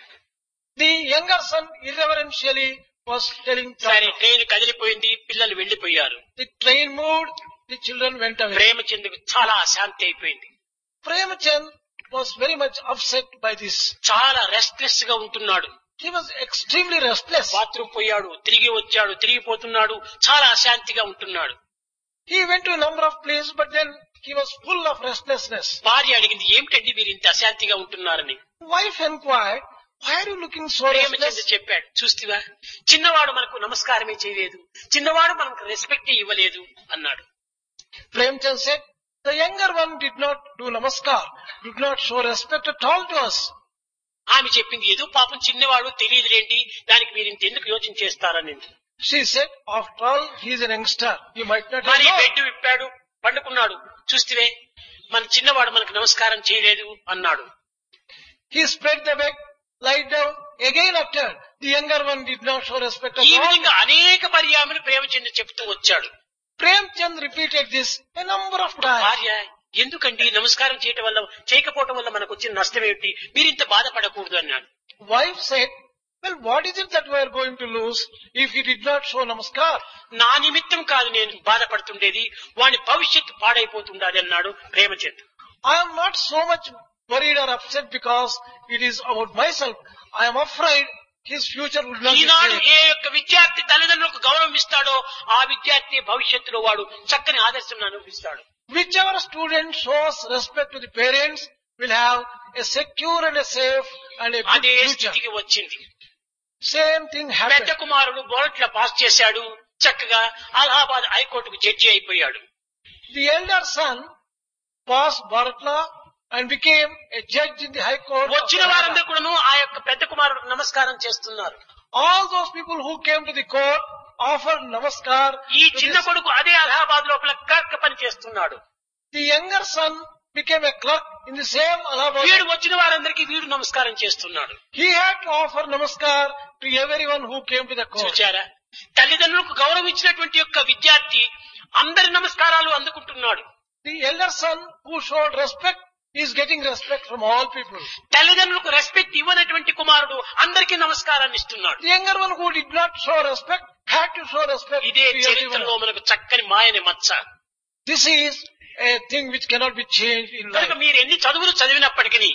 The younger son irreverentially was telling సరే Tata. ట్రైన్ కదిలిపోయింది పిల్లలు వెళ్లిపోయారు The train moved, the children went away. ప్రేమచందుకు చాలా అశాంతి అయిపోయింది Premchand was very much upset by this. చాలా రెస్ట్లెస్ గా ఉంటున్నాడు He was extremely restless. Bathroom పోయాడు తిరిగి వచ్చాడు తిరిగి పోతున్నాడు చాలా అశాంతిగా ఉంటున్నాడు He went to a number of places, but then he was full of restlessness. భార్య అడిగింది ఏమిటండి మీరు ఇంత అశాంతిగా ఉంటున్నారని Wife inquired, why are you looking so Premachandra restless? చెప్పాడు చూస్తివా చిన్నవాడు మనకు నమస్కారమే చేయలేదు చిన్నవాడు మనకు రెస్పెక్ట్ ఇవ్వలేదు అన్నాడు Premchand said, the younger one did not do namaskar, did not show respect at all to us. ఆమె చెప్పింది ఏదో పాపం చిన్నవాడు తెలియదులేంటి దానికి మీరు ఇంత ఎందుకు యోచన చేస్తారని She said, after all, he is an youngster. You might not have మరి known. బెడ్ విప్పాడు పండుకున్నాడు చూస్తివే మన చిన్నవాడు మనకు నమస్కారం చేయలేదు అన్నాడు He spread the bed, lied down, again uttered. The younger one did not show respect ఈ at all. విధంగా అనేక పర్యాములు ప్రేమచంద్ర చెప్తూ వచ్చాడు Premchand repeated this a number of times. భార్య ఎందుకండి నమస్కారం చేయటం వల్ల చేయకపోవటం వల్ల మనకు వచ్చిన నష్టం ఏమిటి మీరు ఇంత బాధపడకూడదు అన్నాడు Wife said, well, what is it that we are going to lose if he did not show namaskar? నా నిమిత్తం కాదు నేను బాధపడుతుండేది వాని భవిష్యత్తు పాడైపోతుండాలి అన్నాడు Premchand I am not so much worried or upset because it is about myself. I am afraid his future would not be Eenadu safe. ఏ యొక్క విద్యార్థి తల్లిదండ్రులకు గౌరవం ఇస్తాడో ఆ విద్యార్థి భవిష్యత్తులో వాడు చక్కని ఆదర్శం అనుభవిస్తాడు Whichever student shows respect to the parents will have a secure and a safe and a good అదే future. స్థితికి వచ్చింది Same thing పెద్ద happened. కుమారుడు బోర్డులో పాస్ చేశాడు చక్కగా అలహాబాద్ హైకోర్టుకు జడ్జి అయిపోయాడు The elder son passed Bharatla and became a judge in the High Court. of వచ్చిన Kerala. వారందరూ కూడాను ఆ యొక్క పెద్ద కుమారుడికి నమస్కారం చేస్తున్నారు All those people who came to the court offered namaskar. ఈ to చిన్న this. కొడుకు అదే అలహాబాద్ లోపల క్లర్క్ పని చేస్తున్నాడు The younger son became a clerk in the same Allahabad. వీడు వచ్చిన వారందరికీ వీడు నమస్కారం చేస్తున్నాడు He had to offer namaskar to everyone who came to the court. చూచారా తల్లిదండ్రులకు గౌరవం ఇచ్చినటువంటి యొక్క విద్యార్థి అందరి నమస్కారాలు అందుకుంటున్నాడు The elder son who showed respect is getting respect from all people. తల్లిదండ్రులకు రెస్పెక్ట్ ఇవ్వనటువంటి కుమారుడు అందరికీ నమస్కారాన్ని ఇస్తున్నాడు The younger one who did not show respect had to show respect ఇదే to చరిత్రలో everyone. మనకు చక్కని మాయని మచ్చ This is a thing which cannot be changed in కనుక life. మీరు ఎన్ని చదువులు చదివినప్పటికీ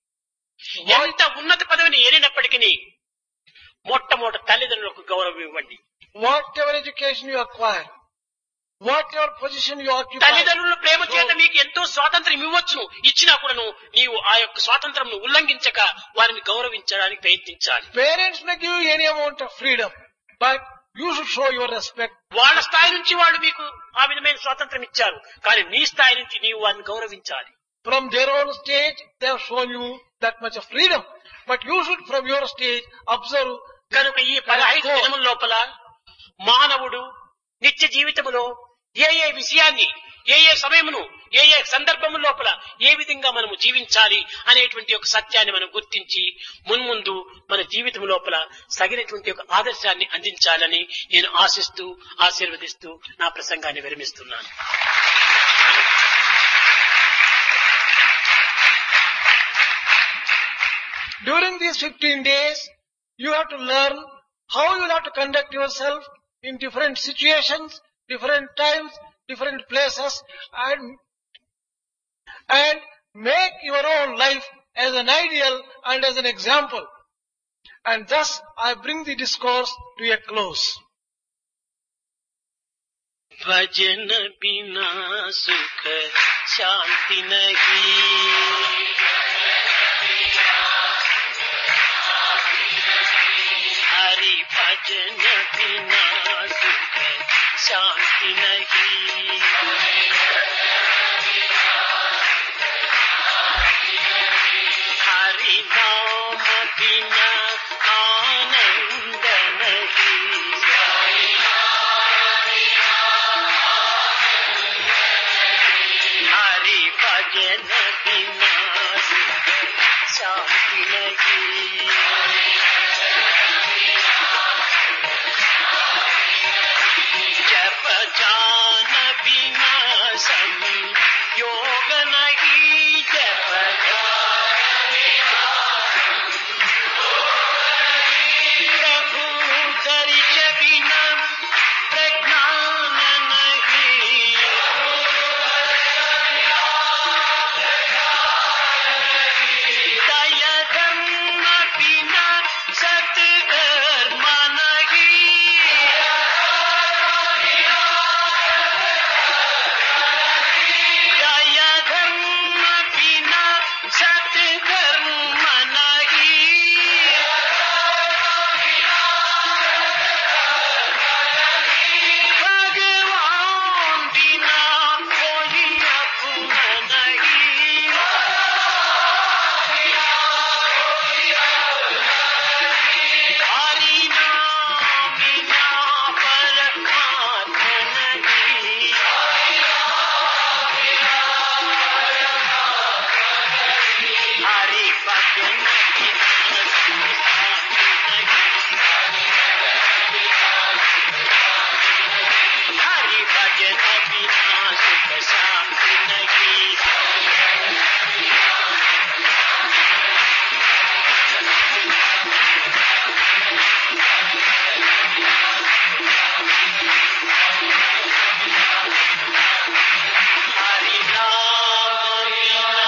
ఎంత ఉన్నత పదవిని ఏలినప్పటికీ మొట్టమొదటి తల్లిదండ్రులకు గౌరవం ఇవ్వండి Whatever education you acquire, whatever position you occupy. తల్లిదండ్రుల ప్రేమ చేత So- మీకు ఎంతో స్వాతంత్రం ఇవ్వచ్చును ఇచ్చినా కూడాను నీవు ఆ యొక్క స్వాతంత్రం ఉల్లంఘించక వారిని గౌరవించడానికి ప్రయత్నించాలి Parents may give you any amount of freedom, but you should show your respect. వాళ్ళ స్థాయి నుంచి వాళ్ళు మీకు ఆ విధమైన స్వాతంత్రం ఇచ్చారు కానీ నీ స్థాయి నుంచి నీవు వారిని గౌరవించాలి From their own stage, they have shown you that much of freedom. But you should, from your stage, observe కనుక ఈ పదహైదు దినముల లోపల మానవుడు నిత్య జీవితములో ఏ ఏ విషయాన్ని ఏ ఏ సమయమును ఏ ఏ సందర్భము లోపల ఏ విధంగా మనము జీవించాలి అనేటువంటి ఒక సత్యాన్ని మనం గుర్తించి మున్ముందు మన జీవితం లోపల సగినటువంటి ఒక ఆదర్శాన్ని అందించాలని నేను ఆశిస్తూ ఆశీర్వదిస్తూ నా ప్రసంగాన్ని విరమిస్తున్నాను During these 15 days, you have to learn how you will have to conduct yourself in different situations, different times, different places, and, and make your own life as an ideal and as an example. And thus, I bring the discourse to a close. भजन बिना सुख शांति नहीं हरि भजन बिना सुख शांति नहीं हरि नाम बिना आनंद नहीं हरि भजन बिना शांति नहीं जप जान बिना सम योग नहीं जप प्रभु दर्श बिना प्रज्ञान नहीं दया धर्म बिना सत्कर्म नहीं दया धर्म बिना सत्कर्म नहीं भगवान बिना कोई अपना नहीं हरि नाम बिना परमात्मा नहीं हरि भजन बिना शांति नहीं। हरि भजन बिना सुख शांति नहीं हरि नाम बिना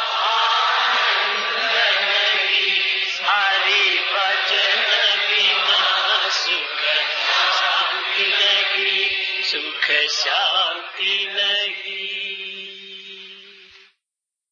आनंद नहीं हरि भजन बिना सुख शांति नहीं सुख शांति नहीं